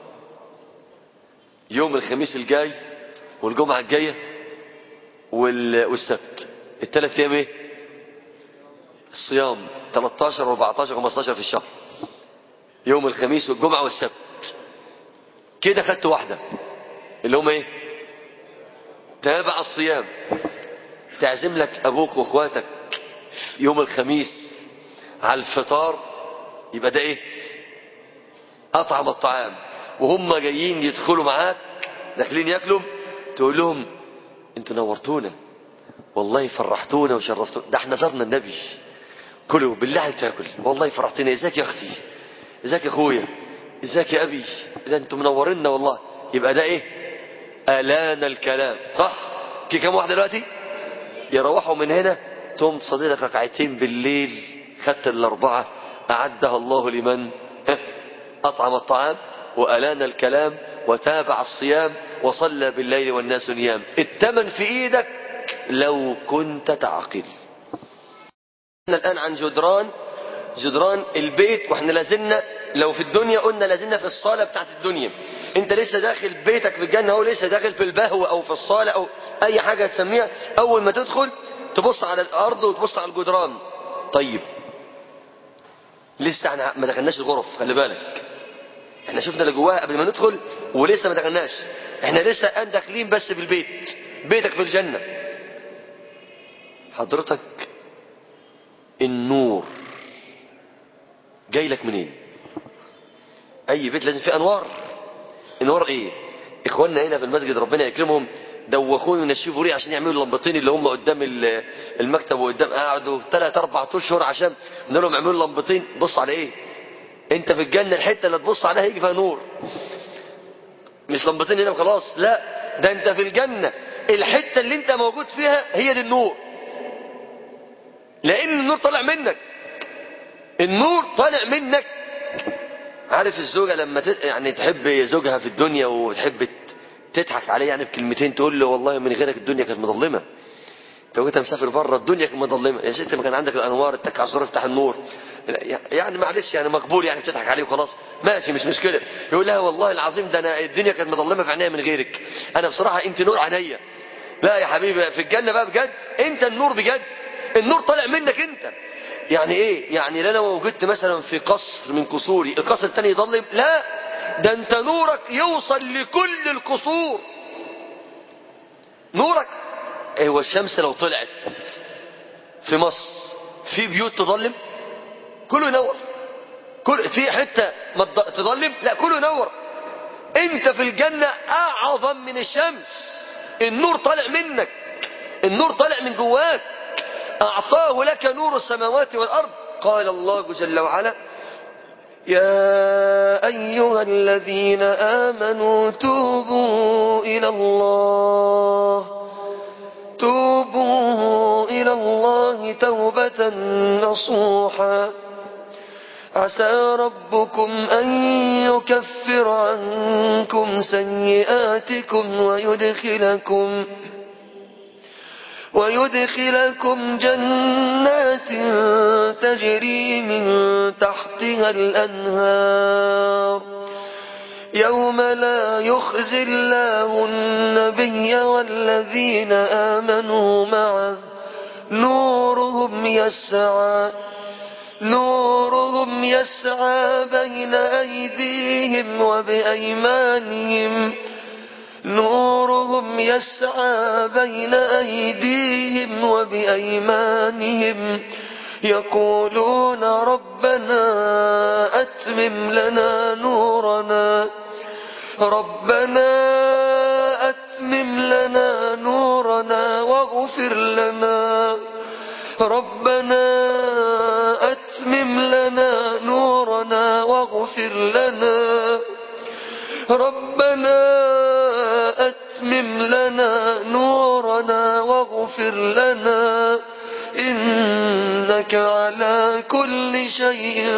يوم الخميس الجاي والجمعة الجاية وال... والسبت الثلاث ايام ايه الصيام 13 و14 و15 في الشهر يوم الخميس والجمعة والسبت كده خدت واحدة اللي هم ايه تابع الصيام تعزم لك ابوك واخواتك يوم الخميس على الفطار يبقى ده ايه اطعم الطعام وهم جايين يدخلوا معاك داخلين ياكلوا تقول لهم انتوا نورتونا والله فرحتونا وشرفتونا ده احنا زرنا النبي كلوا بالله عليك تاكل والله فرحتنا ازيك يا اختي ازيك يا اخويا ازيك يا ابي ده انتوا منورينا والله يبقى ده ايه الان الكلام صح في كام واحده دلوقتي يروحوا من هنا تقوم تصلي لك ركعتين بالليل خدت الاربعه اعدها الله لمن اطعم الطعام والان الكلام وتابع الصيام وصلى بالليل والناس نيام التمن في ايدك لو كنت تعقل الان عن جدران جدران البيت واحنا لازلنا لو في الدنيا قلنا لازلنا في الصاله بتاعت الدنيا انت لسه داخل بيتك في الجنه هو لسه داخل في البهو او في الصاله او اي حاجه تسميها اول ما تدخل تبص على الارض وتبص على الجدران طيب لسه احنا ما دخلناش الغرف خلي بالك احنا شفنا اللي جواها قبل ما ندخل ولسه ما دخلناش احنا لسه الان داخلين بس في البيت بيتك في الجنه حضرتك النور جاي لك منين اي بيت لازم فيه انوار انوار ايه اخواننا هنا في المسجد ربنا يكرمهم دوخوني ونشفوا ريق عشان يعملوا اللمبتين اللي هم قدام المكتب وقدام قعدوا ثلاث اربع اشهر عشان نقول لهم اعملوا لمبتين بص على ايه انت في الجنه الحته اللي تبص عليها يجي فيها نور مش لمبتين هنا وخلاص لا ده انت في الجنه الحته اللي انت موجود فيها هي دي النور لان النور طالع منك النور طالع منك عارف الزوجه لما تت... يعني تحب زوجها في الدنيا وتحب تضحك عليه يعني بكلمتين تقول له والله من غيرك الدنيا كانت مظلمه لو انت مسافر بره الدنيا كانت مظلمه يا ست ما كان عندك الانوار اتك على الزرار افتح النور يعني معلش يعني مقبول يعني بتضحك عليه وخلاص ماشي مش مشكله يقول لها والله العظيم ده انا الدنيا كانت مظلمه في عينيا من غيرك انا بصراحه انت نور عينيا لا يا حبيبي في الجنه بقى بجد انت النور بجد النور طالع منك انت يعني ايه يعني لا انا وجدت مثلا في قصر من قصوري القصر الثاني يضلم لا ده انت نورك يوصل لكل القصور نورك هو الشمس لو طلعت في مصر في بيوت تظلم كله ينور كل في حته ما تظلم لا كله ينور انت في الجنه اعظم من الشمس النور طالع منك النور طالع من جواك اعطاه لك نور السماوات والارض قال الله جل وعلا يا ايها الذين امنوا توبوا الى الله توبوا إلى الله توبة نصوحا عسى ربكم أن يكفر عنكم سيئاتكم ويدخلكم ويدخلكم جنات تجري من تحتها الأنهار يوم لا يخزي الله النبي والذين آمنوا معه نورهم يسعى نورهم يسعى بين أيديهم وبأيمانهم نورهم يسعى بين أيديهم وبأيمانهم يقولون ربنا أتمم لنا نورنا ربنا أتمم لنا نورنا واغفر لنا ربنا أتمم لنا نورنا واغفر لنا ربنا أتمم لنا نورنا واغفر لنا إنك على كل شيء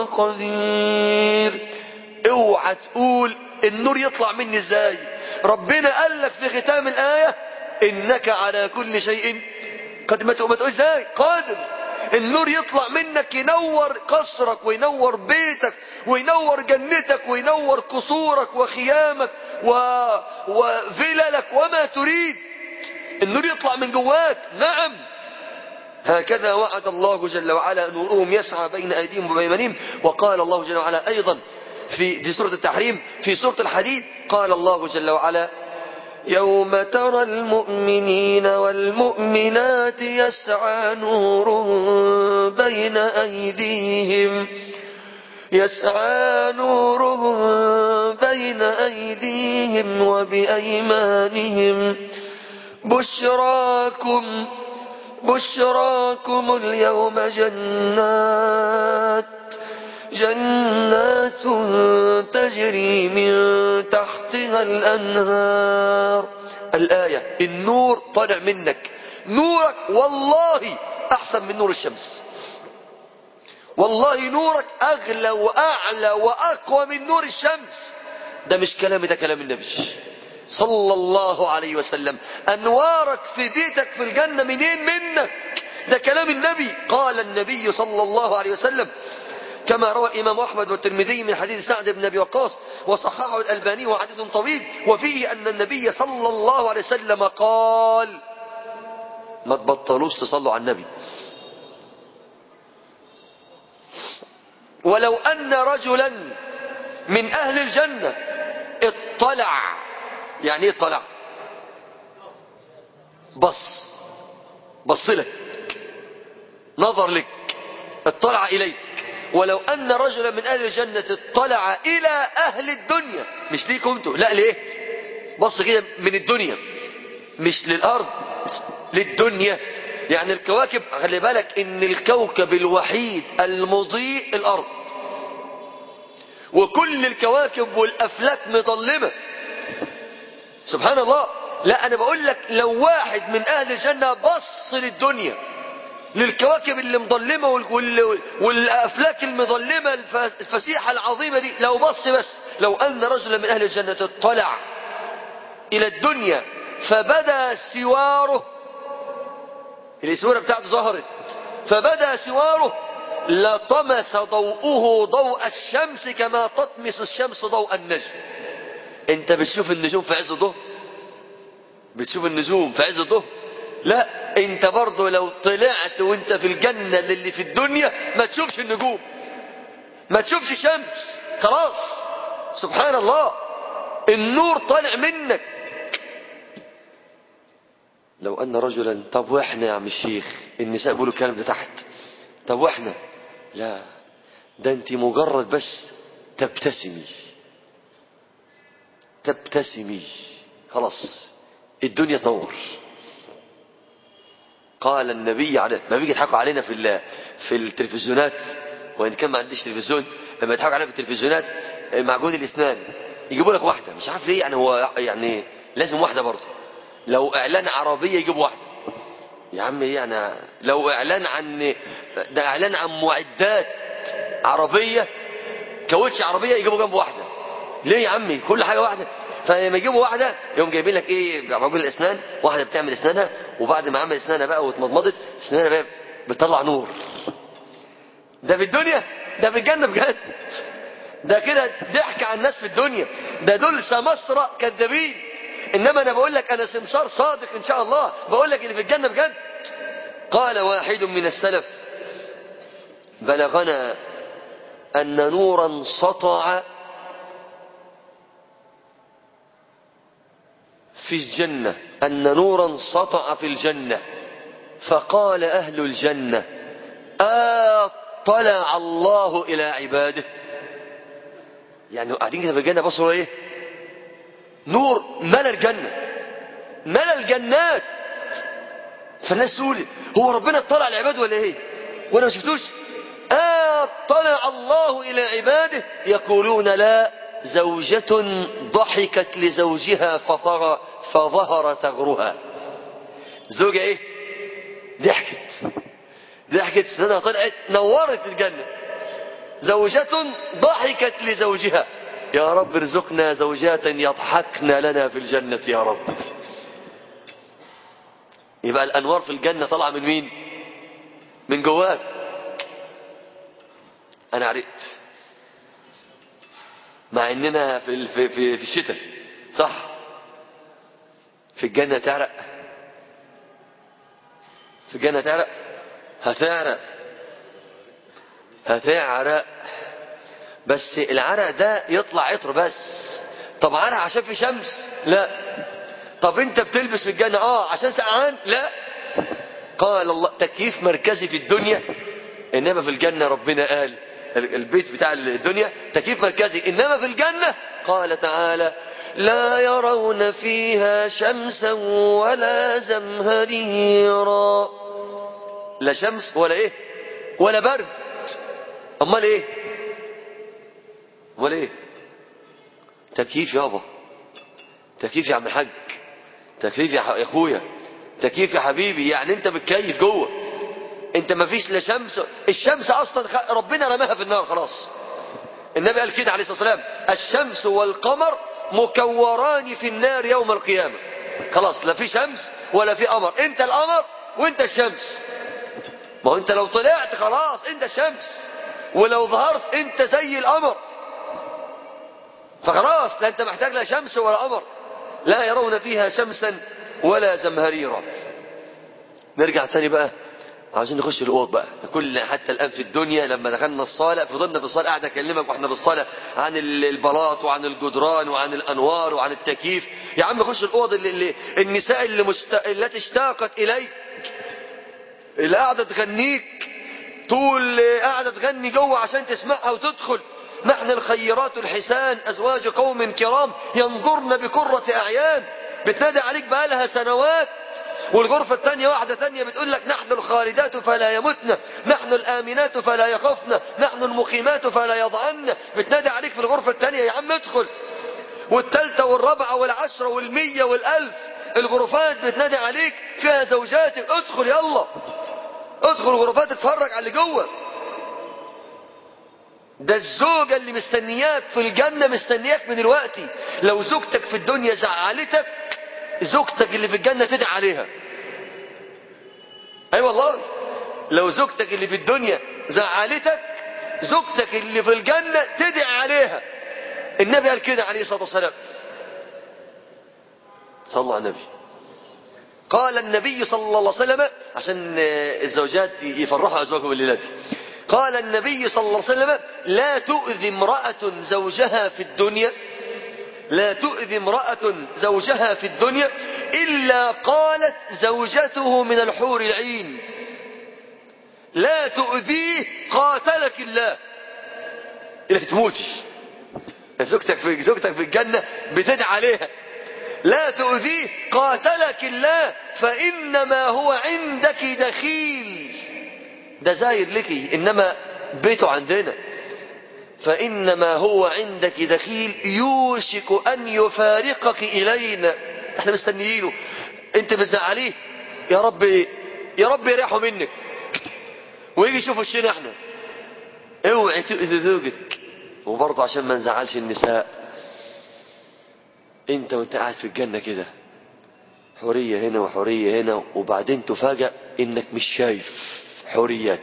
قدير اوعى تقول النور يطلع مني ازاي ربنا قال لك في ختام الآية إنك على كل شيء قد ما تقول ازاي قادر النور يطلع منك ينور قصرك وينور بيتك وينور جنتك وينور قصورك وخيامك و... وفللك وما تريد النور يطلع من جواك نعم هكذا وعد الله جل وعلا نورهم يسعى بين أيديهم وبأيمانهم وقال الله جل وعلا أيضا في في سورة التحريم في سورة الحديد قال الله جل وعلا يوم ترى المؤمنين والمؤمنات يسعى نورهم بين أيديهم يسعى نورهم بين أيديهم وبأيمانهم بشراكم بشراكم اليوم جنات جنات تجري من تحتها الأنهار الآية النور طلع منك نورك والله أحسن من نور الشمس والله نورك أغلى وأعلى وأقوى من نور الشمس ده مش كلامي ده كلام النبي صلى الله عليه وسلم أنوارك في بيتك في الجنة منين منك ده كلام النبي قال النبي صلى الله عليه وسلم كما روى الإمام أحمد والترمذي من حديث سعد بن أبي وقاص وصححه الألباني وحديث طويل وفيه أن النبي صلى الله عليه وسلم قال ما تبطلوش تصلوا على النبي ولو أن رجلا من أهل الجنة اطلع يعني ايه اطلع بص بص لك نظر لك اطلع إليك ولو أن رجلا من أهل الجنة اطلع إلى أهل الدنيا مش ليكم انتوا لا ليه بص كده من الدنيا مش للأرض للدنيا يعني الكواكب خلي بالك ان الكوكب الوحيد المضيء الأرض وكل الكواكب والأفلاك مظلمة سبحان الله لا أنا بقول لك لو واحد من أهل الجنة بص للدنيا للكواكب اللي مظلمة وال... والأفلاك المظلمة الفسيحة العظيمة دي لو بص بس لو أن رجلا من أهل الجنة اطلع إلى الدنيا فبدا سواره الإسورة بتاعته ظهرت فبدا سواره لطمس ضوءه ضوء الشمس كما تطمس الشمس ضوء النجم انت بتشوف النجوم في عز الظهر بتشوف النجوم في عز الظهر لا انت برضه لو طلعت وانت في الجنة اللي في الدنيا ما تشوفش النجوم ما تشوفش شمس خلاص سبحان الله النور طالع منك لو ان رجلا طب واحنا يا عم الشيخ النساء بيقولوا الكلام ده تحت طب واحنا لا ده انت مجرد بس تبتسمي تبتسمي خلاص الدنيا تنور قال النبي عليه ما بيجي يضحكوا علينا في في التلفزيونات وان كان ما عنديش تلفزيون لما يضحكوا علينا في التلفزيونات معجون الاسنان يجيبوا لك واحده مش عارف ليه يعني هو يعني لازم واحده برضه لو اعلان عربيه يجيبوا واحده يا عم ايه يعني لو اعلان عن ده اعلان عن معدات عربيه كاوتش عربيه يجيبوا جنب واحده ليه يا عمي كل حاجه واحده فلما يجيبوا واحده يوم جايبين لك ايه معجون الاسنان واحده بتعمل اسنانها وبعد ما عمل اسنانها بقى واتمضمضت اسنانها بقى بتطلع نور ده في الدنيا ده في الجنه بجد ده كده ضحك على الناس في الدنيا ده دول سمسرة كذابين انما انا بقول لك انا سمسار صادق ان شاء الله بقول لك اللي في الجنه بجد قال واحد من السلف بلغنا ان نورا سطع في الجنة أن نورا سطع في الجنة فقال أهل الجنة أطلع الله إلى عباده يعني قاعدين كده في الجنة بصروا إيه نور ملا الجنة ملا الجنات فالناس تقول هو ربنا اطلع على عباده ولا ايه وانا ما شفتوش اطلع الله الى عباده يقولون لا زوجة ضحكت لزوجها فطغى فظهر ثغرها زوجة ايه ضحكت ضحكت سنها طلعت نورت الجنة زوجة ضحكت لزوجها يا رب ارزقنا زوجات يضحكن لنا في الجنة يا رب يبقى الأنوار في الجنة طالعة من مين من جواك أنا عرفت مع إننا في في في, في الشتاء صح في الجنة تعرق في الجنة تعرق هتعرق هتعرق بس العرق ده يطلع عطر بس طب عرق عشان في شمس لا طب انت بتلبس في الجنة اه عشان سقعان لا قال الله تكييف مركزي في الدنيا انما في الجنة ربنا قال البيت بتاع الدنيا تكييف مركزي انما في الجنة قال تعالى لا يرون فيها شمسا ولا زمهريرا لا شمس ولا ايه ولا برد امال ايه امال ايه تكييف يابا تكييف يا عم الحاج تكييف يا اخويا تكييف يا حبيبي يعني انت بتكيف جوه انت ما فيش لا شمس الشمس اصلا ربنا رماها في النار خلاص النبي قال كده عليه الصلاه والسلام الشمس والقمر مكوران في النار يوم القيامه خلاص لا في شمس ولا في قمر انت القمر وانت الشمس ما هو انت لو طلعت خلاص انت الشمس ولو ظهرت انت زي القمر فخلاص لا انت محتاج لا شمس ولا قمر لا يرون فيها شمسا ولا زمهريرا نرجع تاني بقى عاوزين نخش الاوض بقى كل حتى الان في الدنيا لما دخلنا الصاله فضلنا في الصاله قاعد اكلمك واحنا في الصاله عن البلاط وعن الجدران وعن الانوار وعن التكييف يا عم خش الاوض اللي, اللي النساء اللي مست... التي اشتاقت اليك اللي قاعده تغنيك طول قاعده تغني جوه عشان تسمعها وتدخل نحن الخيرات الحسان أزواج قوم كرام ينظرن بكرة أعيان بتنادي عليك بقالها سنوات والغرفة الثانية واحدة ثانية بتقول لك نحن الخالدات فلا يمتن نحن الآمنات فلا يخفن نحن المقيمات فلا يضعن بتنادي عليك في الغرفة الثانية يا عم ادخل والثالثة والرابعة والعشرة والمية والألف الغرفات بتنادي عليك فيها زوجاتك ادخل يلا ادخل الغرفات اتفرج على اللي جوه ده الزوجة اللي مستنياك في الجنة مستنياك من دلوقتي لو زوجتك في الدنيا زعلتك زوجتك اللي في الجنة تدعي عليها اي أيوة والله لو زوجتك اللي في الدنيا زعلتك زوجتك اللي في الجنة تدعي عليها النبي قال كده عليه الصلاة والسلام صلى الله على النبي قال النبي صلى الله عليه وسلم عشان الزوجات يفرحوا أزواجهم الليلة دي قال النبي صلى الله عليه وسلم لا تؤذي امرأة زوجها في الدنيا لا تؤذي امرأة زوجها في الدنيا إلا قالت زوجته من الحور العين لا تؤذيه قاتلك الله إلا تموتي زوجتك في زوجتك في الجنة بتدعى عليها لا تؤذيه قاتلك الله فإنما هو عندك دخيل ده زايد لك إنما بيته عندنا فإنما هو عندك دخيل يوشك أن يفارقك إلينا احنا مستنيينه انت بتزعليه يا رب يا رب يريحوا منك ويجي يشوف وشنا احنا اوعي تؤذي زوجك وبرضه عشان ما نزعلش النساء انت وانت قاعد في الجنة كده حرية هنا وحرية هنا وبعدين تفاجأ انك مش شايف حريات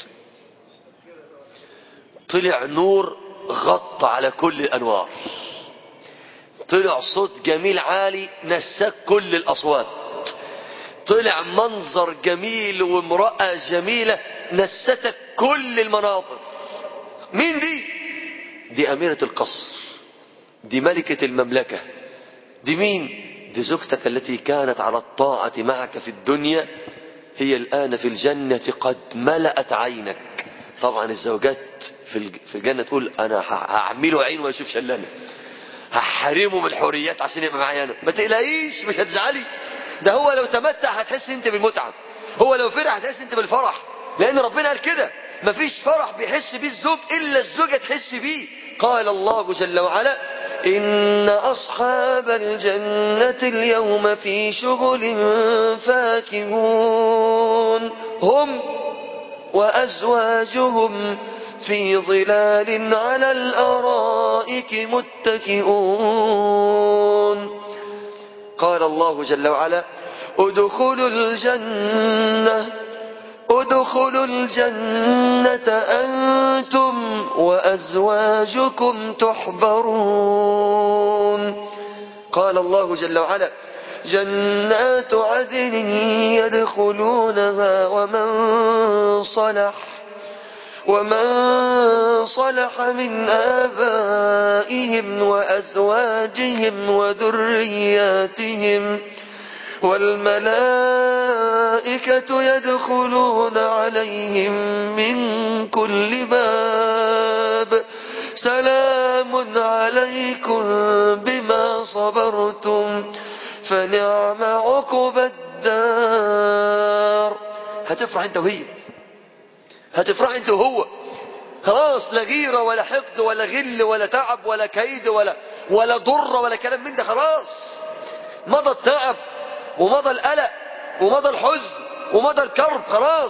طلع نور غطى على كل الانوار طلع صوت جميل عالي نساك كل الاصوات طلع منظر جميل وامرأة جميلة نستك كل المناظر مين دي دي اميرة القصر دي ملكة المملكة دي مين دي زوجتك التي كانت على الطاعة معك في الدنيا هي الآن في الجنة قد ملأت عينك طبعا الزوجات في الج- في الجنة تقول أنا ه- هعمله عين وما يشوفش إلا أنا هحرمه من الحريات عشان يبقى معايا أنا ما تقلقيش مش هتزعلي ده هو لو تمتع هتحس أنت بالمتعة هو لو فرح هتحس أنت بالفرح لأن ربنا قال كده مفيش فرح بيحس بيه الزوج إلا الزوجة تحس بيه قال الله جل وعلا إن أصحاب الجنة اليوم في شغل فاكهون هم وأزواجهم في ظلال على الأرائك متكئون قال الله جل وعلا ادخلوا الجنة ادخلوا الجنة أنتم وأزواجكم تحبرون قال الله جل وعلا جنات عدن يدخلونها ومن صلح ومن صلح من آبائهم وأزواجهم وذرياتهم والملائكة يدخلون عليهم من كل باب سلام عليكم بما صبرتم فنعم عقب الدار هتفرح انت وهي هتفرح انت وهو خلاص لا غيرة ولا حقد ولا غل ولا تعب ولا كيد ولا ولا ضر ولا كلام من ده خلاص مضى التعب ومضى القلق ومضى الحزن ومضى الكرب خلاص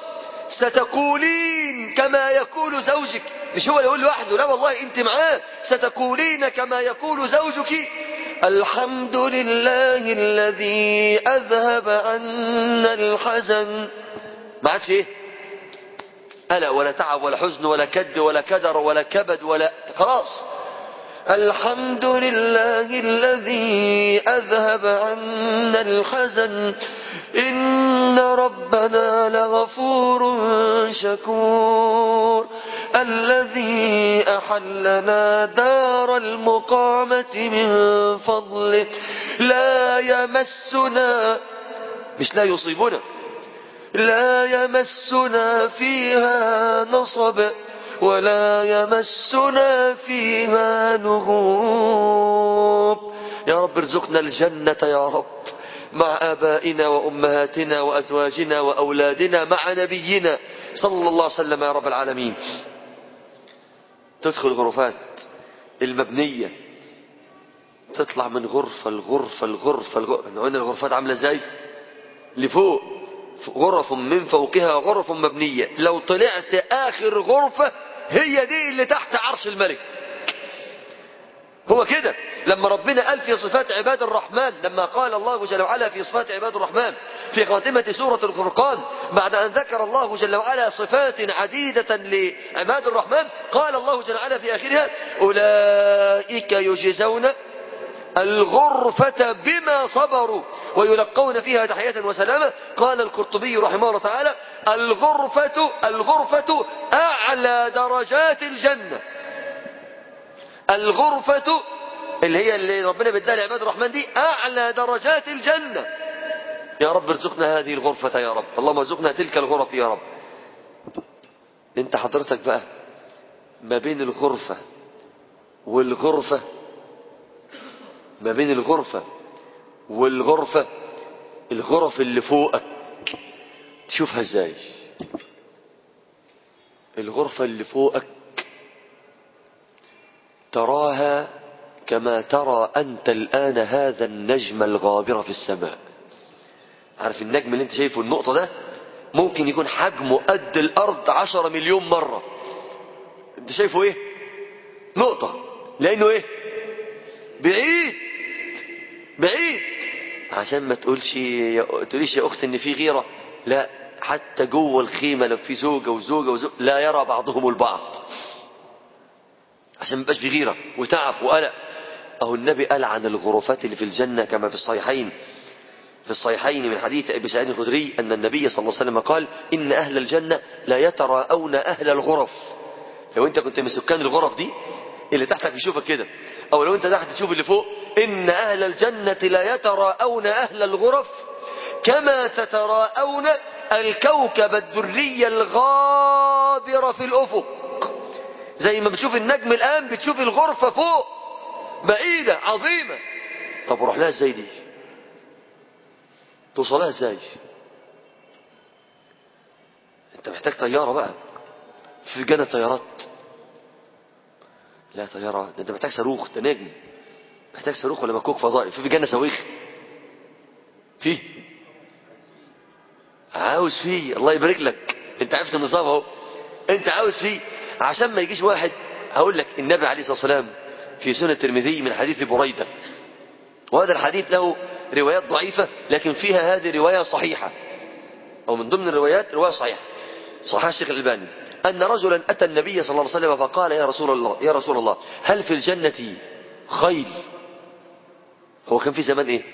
ستقولين كما يقول زوجك مش هو اللي يقول لوحده لا والله انت معاه ستقولين كما يقول زوجك الحمد لله الذي اذهب عنا الحزن ما عادش ايه قلق ولا تعب ولا حزن ولا كد ولا كدر ولا كبد ولا خلاص الحمد لله الذي أذهب عنا الحزن إن ربنا لغفور شكور الذي أحلنا دار المقامة من فضله لا يمسنا مش لا يصيبنا لا يمسنا فيها نصب ولا يمسنا فيها نغوب يا رب ارزقنا الجنة يا رب مع آبائنا وأمهاتنا وأزواجنا وأولادنا مع نبينا صلى الله عليه وسلم يا رب العالمين تدخل غرفات المبنية تطلع من غرفة الغرفة الغرفة الغرفة قلنا الغرفات عاملة ازاي لفوق غرف من فوقها غرف مبنية لو طلعت آخر غرفة هي دي اللي تحت عرش الملك هو كده لما ربنا قال في صفات عباد الرحمن لما قال الله جل وعلا في صفات عباد الرحمن في خاتمة سورة الفرقان بعد أن ذكر الله جل وعلا صفات عديدة لعباد الرحمن قال الله جل وعلا في آخرها أولئك يجزون الغرفة بما صبروا ويلقون فيها تحية وسلامة قال القرطبي رحمه الله تعالى الغرفة الغرفة أعلى درجات الجنة الغرفة اللي هي اللي ربنا بيديها لعباد الرحمن دي أعلى درجات الجنة يا رب ارزقنا هذه الغرفة يا رب اللهم ارزقنا تلك الغرف يا رب انت حضرتك بقى ما بين الغرفة والغرفة ما بين الغرفة والغرفة الغرف اللي فوقك تشوفها ازاي الغرفة اللي فوقك تراها كما ترى أنت الآن هذا النجم الغابر في السماء عارف النجم اللي انت شايفه النقطة ده ممكن يكون حجمه قد الأرض عشرة مليون مرة انت شايفه ايه نقطة لأنه ايه بعيد بعيد عشان ما تقولش يا تقوليش يا أخت إن في غيرة لا حتى جوه الخيمة لو في زوجة وزوجة وزوجة لا يرى بعضهم البعض عشان ما يبقاش في غيرة وتعب وقلق أهو النبي قال عن الغرفات اللي في الجنة كما في الصحيحين في الصحيحين من حديث أبي سعيد الخدري أن النبي صلى الله عليه وسلم قال إن أهل الجنة لا يتراءون أهل الغرف لو أنت كنت من سكان الغرف دي اللي تحتك يشوفك كده او لو انت تحت تشوف اللي فوق ان اهل الجنة لا يتراءون اهل الغرف كما تتراءون الكوكب الدري الغابر في الافق زي ما بتشوف النجم الان بتشوف الغرفة فوق بعيدة عظيمة طب روح لها ازاي دي توصلها ازاي انت محتاج طيارة بقى في جنة طيارات لا طيارة ده انت محتاج صاروخ ده نجم محتاج صاروخ ولا مكوك فضائي في في جنة صواريخ في عاوز فيه الله يبارك لك انت عرفت النظام اهو انت عاوز فيه عشان ما يجيش واحد هقول لك النبي عليه الصلاة والسلام في سنة الترمذي من حديث بريدة وهذا الحديث له روايات ضعيفة لكن فيها هذه رواية صحيحة أو من ضمن الروايات رواية صحيحة صحيح الشيخ الألباني أن رجلا أتى النبي صلى الله عليه وسلم فقال يا رسول الله يا رسول الله هل في الجنة خيل هو كان في زمان إيه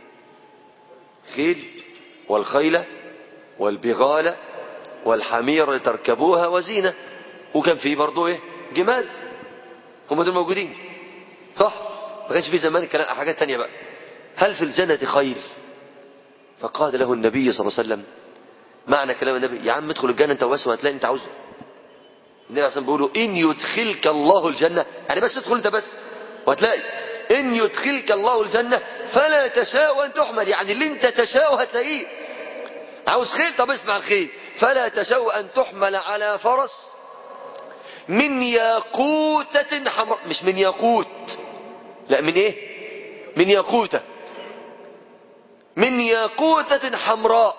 خيل والخيل والبغال والحمير لتركبوها وزينة وكان في برضه إيه جمال هم دول موجودين صح ما كانش في زمان كلام حاجات تانية بقى هل في الجنة خيل فقال له النبي صلى الله عليه وسلم معنى كلام النبي يا عم ادخل الجنة انت وبس وهتلاقي انت عاوزه النبي عليه الصلاة بيقولوا إن يدخلك الله الجنة يعني بس ادخل انت بس وهتلاقي إن يدخلك الله الجنة فلا تشاء أن تحمل يعني اللي انت تشاء هتلاقيه عاوز خيل طب اسمع الخيل فلا تشاء أن تحمل على فرس من ياقوتة حمراء مش من ياقوت لا من ايه من ياقوتة من ياقوتة حمراء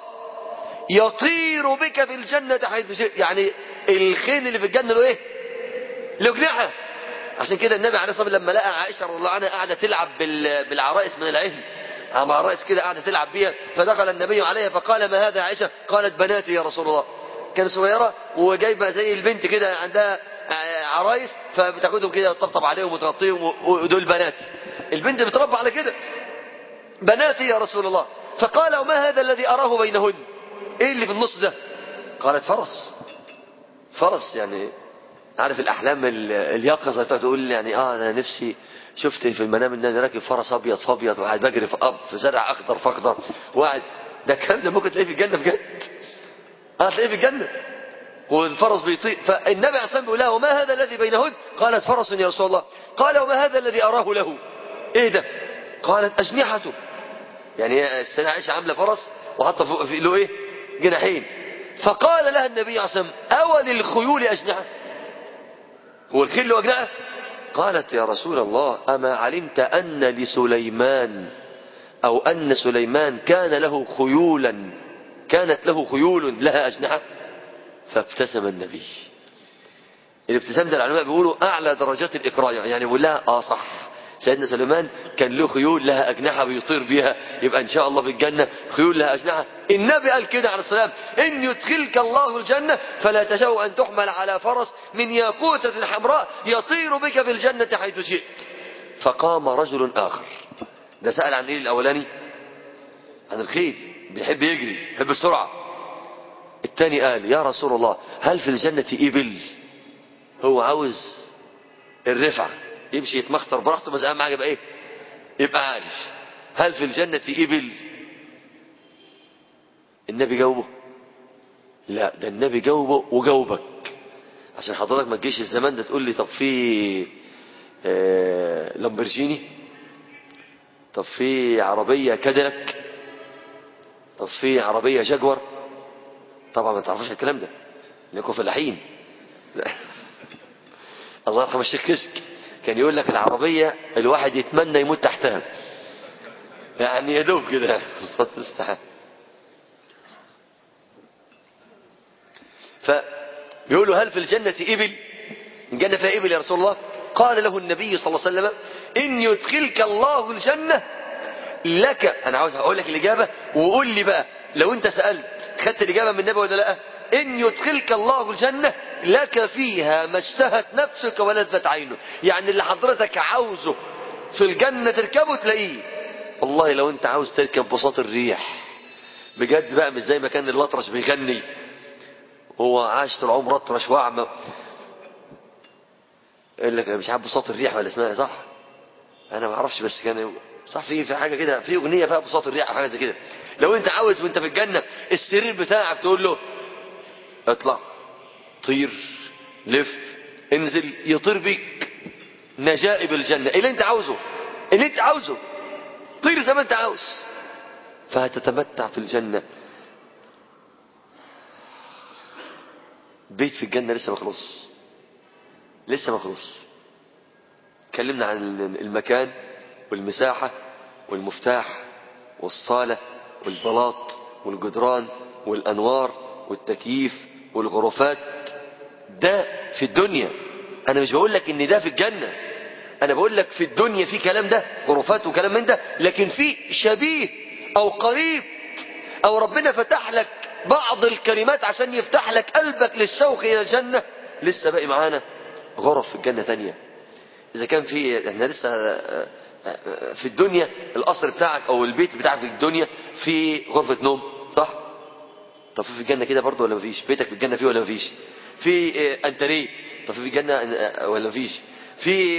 يطير بك في الجنة حيث شئت يعني الخيل اللي في الجنة له ايه له جناحة عشان كده النبي عليه الصلاة والسلام لما لقى عائشة رضي الله عنها قاعدة تلعب بال- بالعرائس من العهن عرائس كده قاعدة تلعب بيها فدخل النبي عليها فقال ما هذا يا عائشة قالت بناتي يا رسول الله كانت صغيرة وجايبة زي البنت كده عندها عرايس فبتاخدهم كده وتطبطب عليهم وتغطيهم ودول بنات البنت بتربى على كده بناتي يا رسول الله فقال وما هذا الذي أراه بينهن ايه اللي في النص ده قالت فرس فرس يعني عارف الأحلام ال- اليقظة بتاعت تقول يعني اه أنا نفسي شفت في المنام ان انا راكب فرس ابيض في ابيض وقاعد بجري في اب في زرع اخضر في اخضر وقاعد ده الكلام ده ممكن تلاقيه في الجنه بجد اه تلاقيه في الجنه والفرس بيطير فالنبي عليه الصلاه بيقول لها وما هذا الذي بينهن قالت فرس يا رسول الله قال وما هذا الذي اراه له ايه ده قالت اجنحته يعني السيدة عائشة عاملة فرس وحاطة فوق في له ايه جناحين فقال لها النبي عليه الصلاة والسلام أول الخيول أجنحة هو الخيل له أجنحة قالت يا رسول الله أما علمت أن لسليمان أو أن سليمان كان له خيولا كانت له خيول لها أجنحة فابتسم النبي الابتسام ده العلماء بيقولوا أعلى درجات الإقرار يعني بيقول لها آه صح سيدنا سليمان كان له خيول لها أجنحة بيطير بيها يبقى إن شاء الله في الجنة خيول لها أجنحة النبي قال كده عليه السلام إن يدخلك الله الجنة فلا تشاء أن تحمل على فرس من ياقوتة حمراء يطير بك في الجنة حيث شئت فقام رجل آخر ده سأل عن إيه الأولاني عن الخيل بيحب يجري بيحب السرعة الثاني قال يا رسول الله هل في الجنة إبل هو عاوز الرفعة يمشي يتمخطر براحته بس اهم حاجه يبقى ايه يبقى عارف هل في الجنة إبل النبي جاوبه لا ده النبي جاوبه وجاوبك عشان حضرتك ما تجيش الزمان ده تقول لي طب في آه لامبرجيني طب في عربية كاديلاك طب في عربية جاكور طبعا ما تعرفوش الكلام ده لكم فلاحين الله يرحم الشيخ كشك كان يقول لك العربية الواحد يتمنى يموت تحتها يعني يا دوب كده الله المستعان فبيقولوا هل في الجنة إبل الجنة فيها إبل يا رسول الله قال له النبي صلى الله عليه وسلم إن يدخلك الله الجنة لك أنا عاوز أقول لك الإجابة وقول لي بقى لو أنت سألت خدت الإجابة من النبي ولا لا إن يدخلك الله الجنة لك فيها ما اشتهت نفسك ولذت عينك يعني اللي حضرتك عاوزه في الجنة تركبه تلاقيه والله لو انت عاوز تركب بساط الريح بجد بقى مش زي ما كان الأطرش بيغني هو عاش طول عمره أطرش وأعمى يقول لك أنا مش عارف بساط الريح ولا اسمها صح انا ما اعرفش بس كان صح في في حاجه كده في اغنيه فيها بساط الريح او حاجه زي كده لو انت عاوز وانت في الجنه السرير بتاعك تقول له اطلع طير لف انزل يطير بيك نجائب الجنه اللي انت عاوزه اللي انت عاوزه طير زي ما انت عاوز فهتتمتع في الجنه بيت في الجنه لسه ما خلص لسه ما خلص اتكلمنا عن المكان والمساحة والمفتاح والصالة والبلاط والجدران والأنوار والتكييف والغرفات ده في الدنيا أنا مش بقول لك إن ده في الجنة أنا بقول لك في الدنيا في كلام ده غرفات وكلام من ده لكن في شبيه أو قريب أو ربنا فتح لك بعض الكلمات عشان يفتح لك قلبك للشوق إلى الجنة لسه باقي معانا غرف في الجنة تانية إذا كان في احنا لسه في الدنيا القصر بتاعك أو البيت بتاعك في الدنيا في غرفة نوم صح؟ طب في الجنة كده برضه ولا مفيش؟ بيتك في الجنة فيه ولا مفيش؟ في أنتريه طب في الجنة ولا مفيش؟ في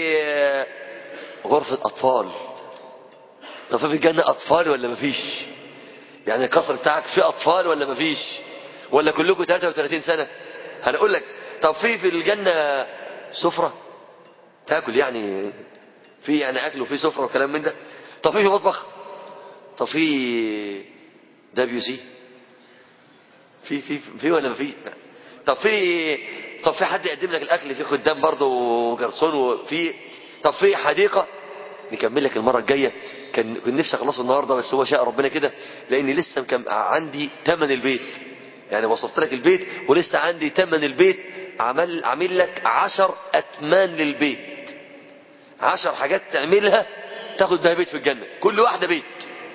غرفة أطفال طب في الجنة أطفال ولا مفيش؟ يعني القصر بتاعك فيه أطفال ولا مفيش؟ ولا كلكم 33 سنة؟ هنقول لك طب في في الجنة سفرة تاكل يعني في يعني اكل وفي سفره وكلام من ده طب في مطبخ طب في دبليو سي في في في ولا ما في طب في طب في حد يقدم لك الاكل في خدام برضه وجرسون وفي طب في حديقه نكمل لك المره الجايه كان كنت نفسي اخلصه النهارده بس هو شاء ربنا كده لاني لسه كان عندي ثمن البيت يعني وصفت لك البيت ولسه عندي ثمن البيت عمل عامل لك عشر أتمان للبيت عشر حاجات تعملها تاخد بها بيت في الجنة كل واحدة بيت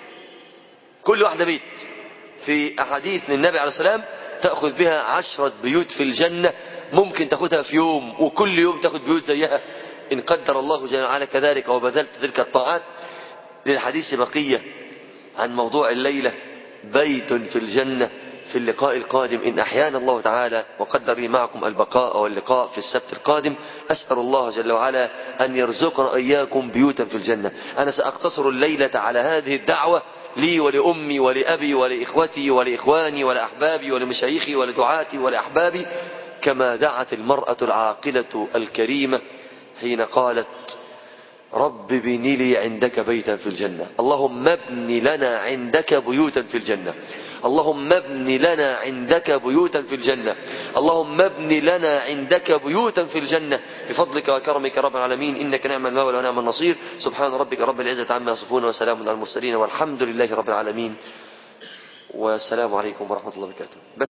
كل واحدة بيت في أحاديث للنبي عليه السلام تأخذ بها عشرة بيوت في الجنة ممكن تاخدها في يوم وكل يوم تاخد بيوت زيها إن قدر الله جل وعلا كذلك وبذلت تلك الطاعات للحديث بقية عن موضوع الليلة بيت في الجنة في اللقاء القادم إن أحيانا الله تعالى وقدر لي معكم البقاء واللقاء في السبت القادم أسأل الله جل وعلا أن يرزقنا إياكم بيوتا في الجنة أنا سأقتصر الليلة على هذه الدعوة لي ولأمي ولأبي ولإخوتي ولإخواني ولأحبابي ولمشايخي ولدعاتي ولأحبابي كما دعت المرأة العاقلة الكريمة حين قالت رب بني لي عندك بيتا في الجنة اللهم ابن لنا عندك بيوتا في الجنة اللهم ابن لنا عندك بيوتا في الجنة اللهم ابن لنا عندك بيوتا في الجنة بفضلك وكرمك رب العالمين إنك نعم المولى ونعم النصير سبحان ربك رب العزة عما يصفون وسلام على المرسلين والحمد لله رب العالمين والسلام عليكم ورحمة الله وبركاته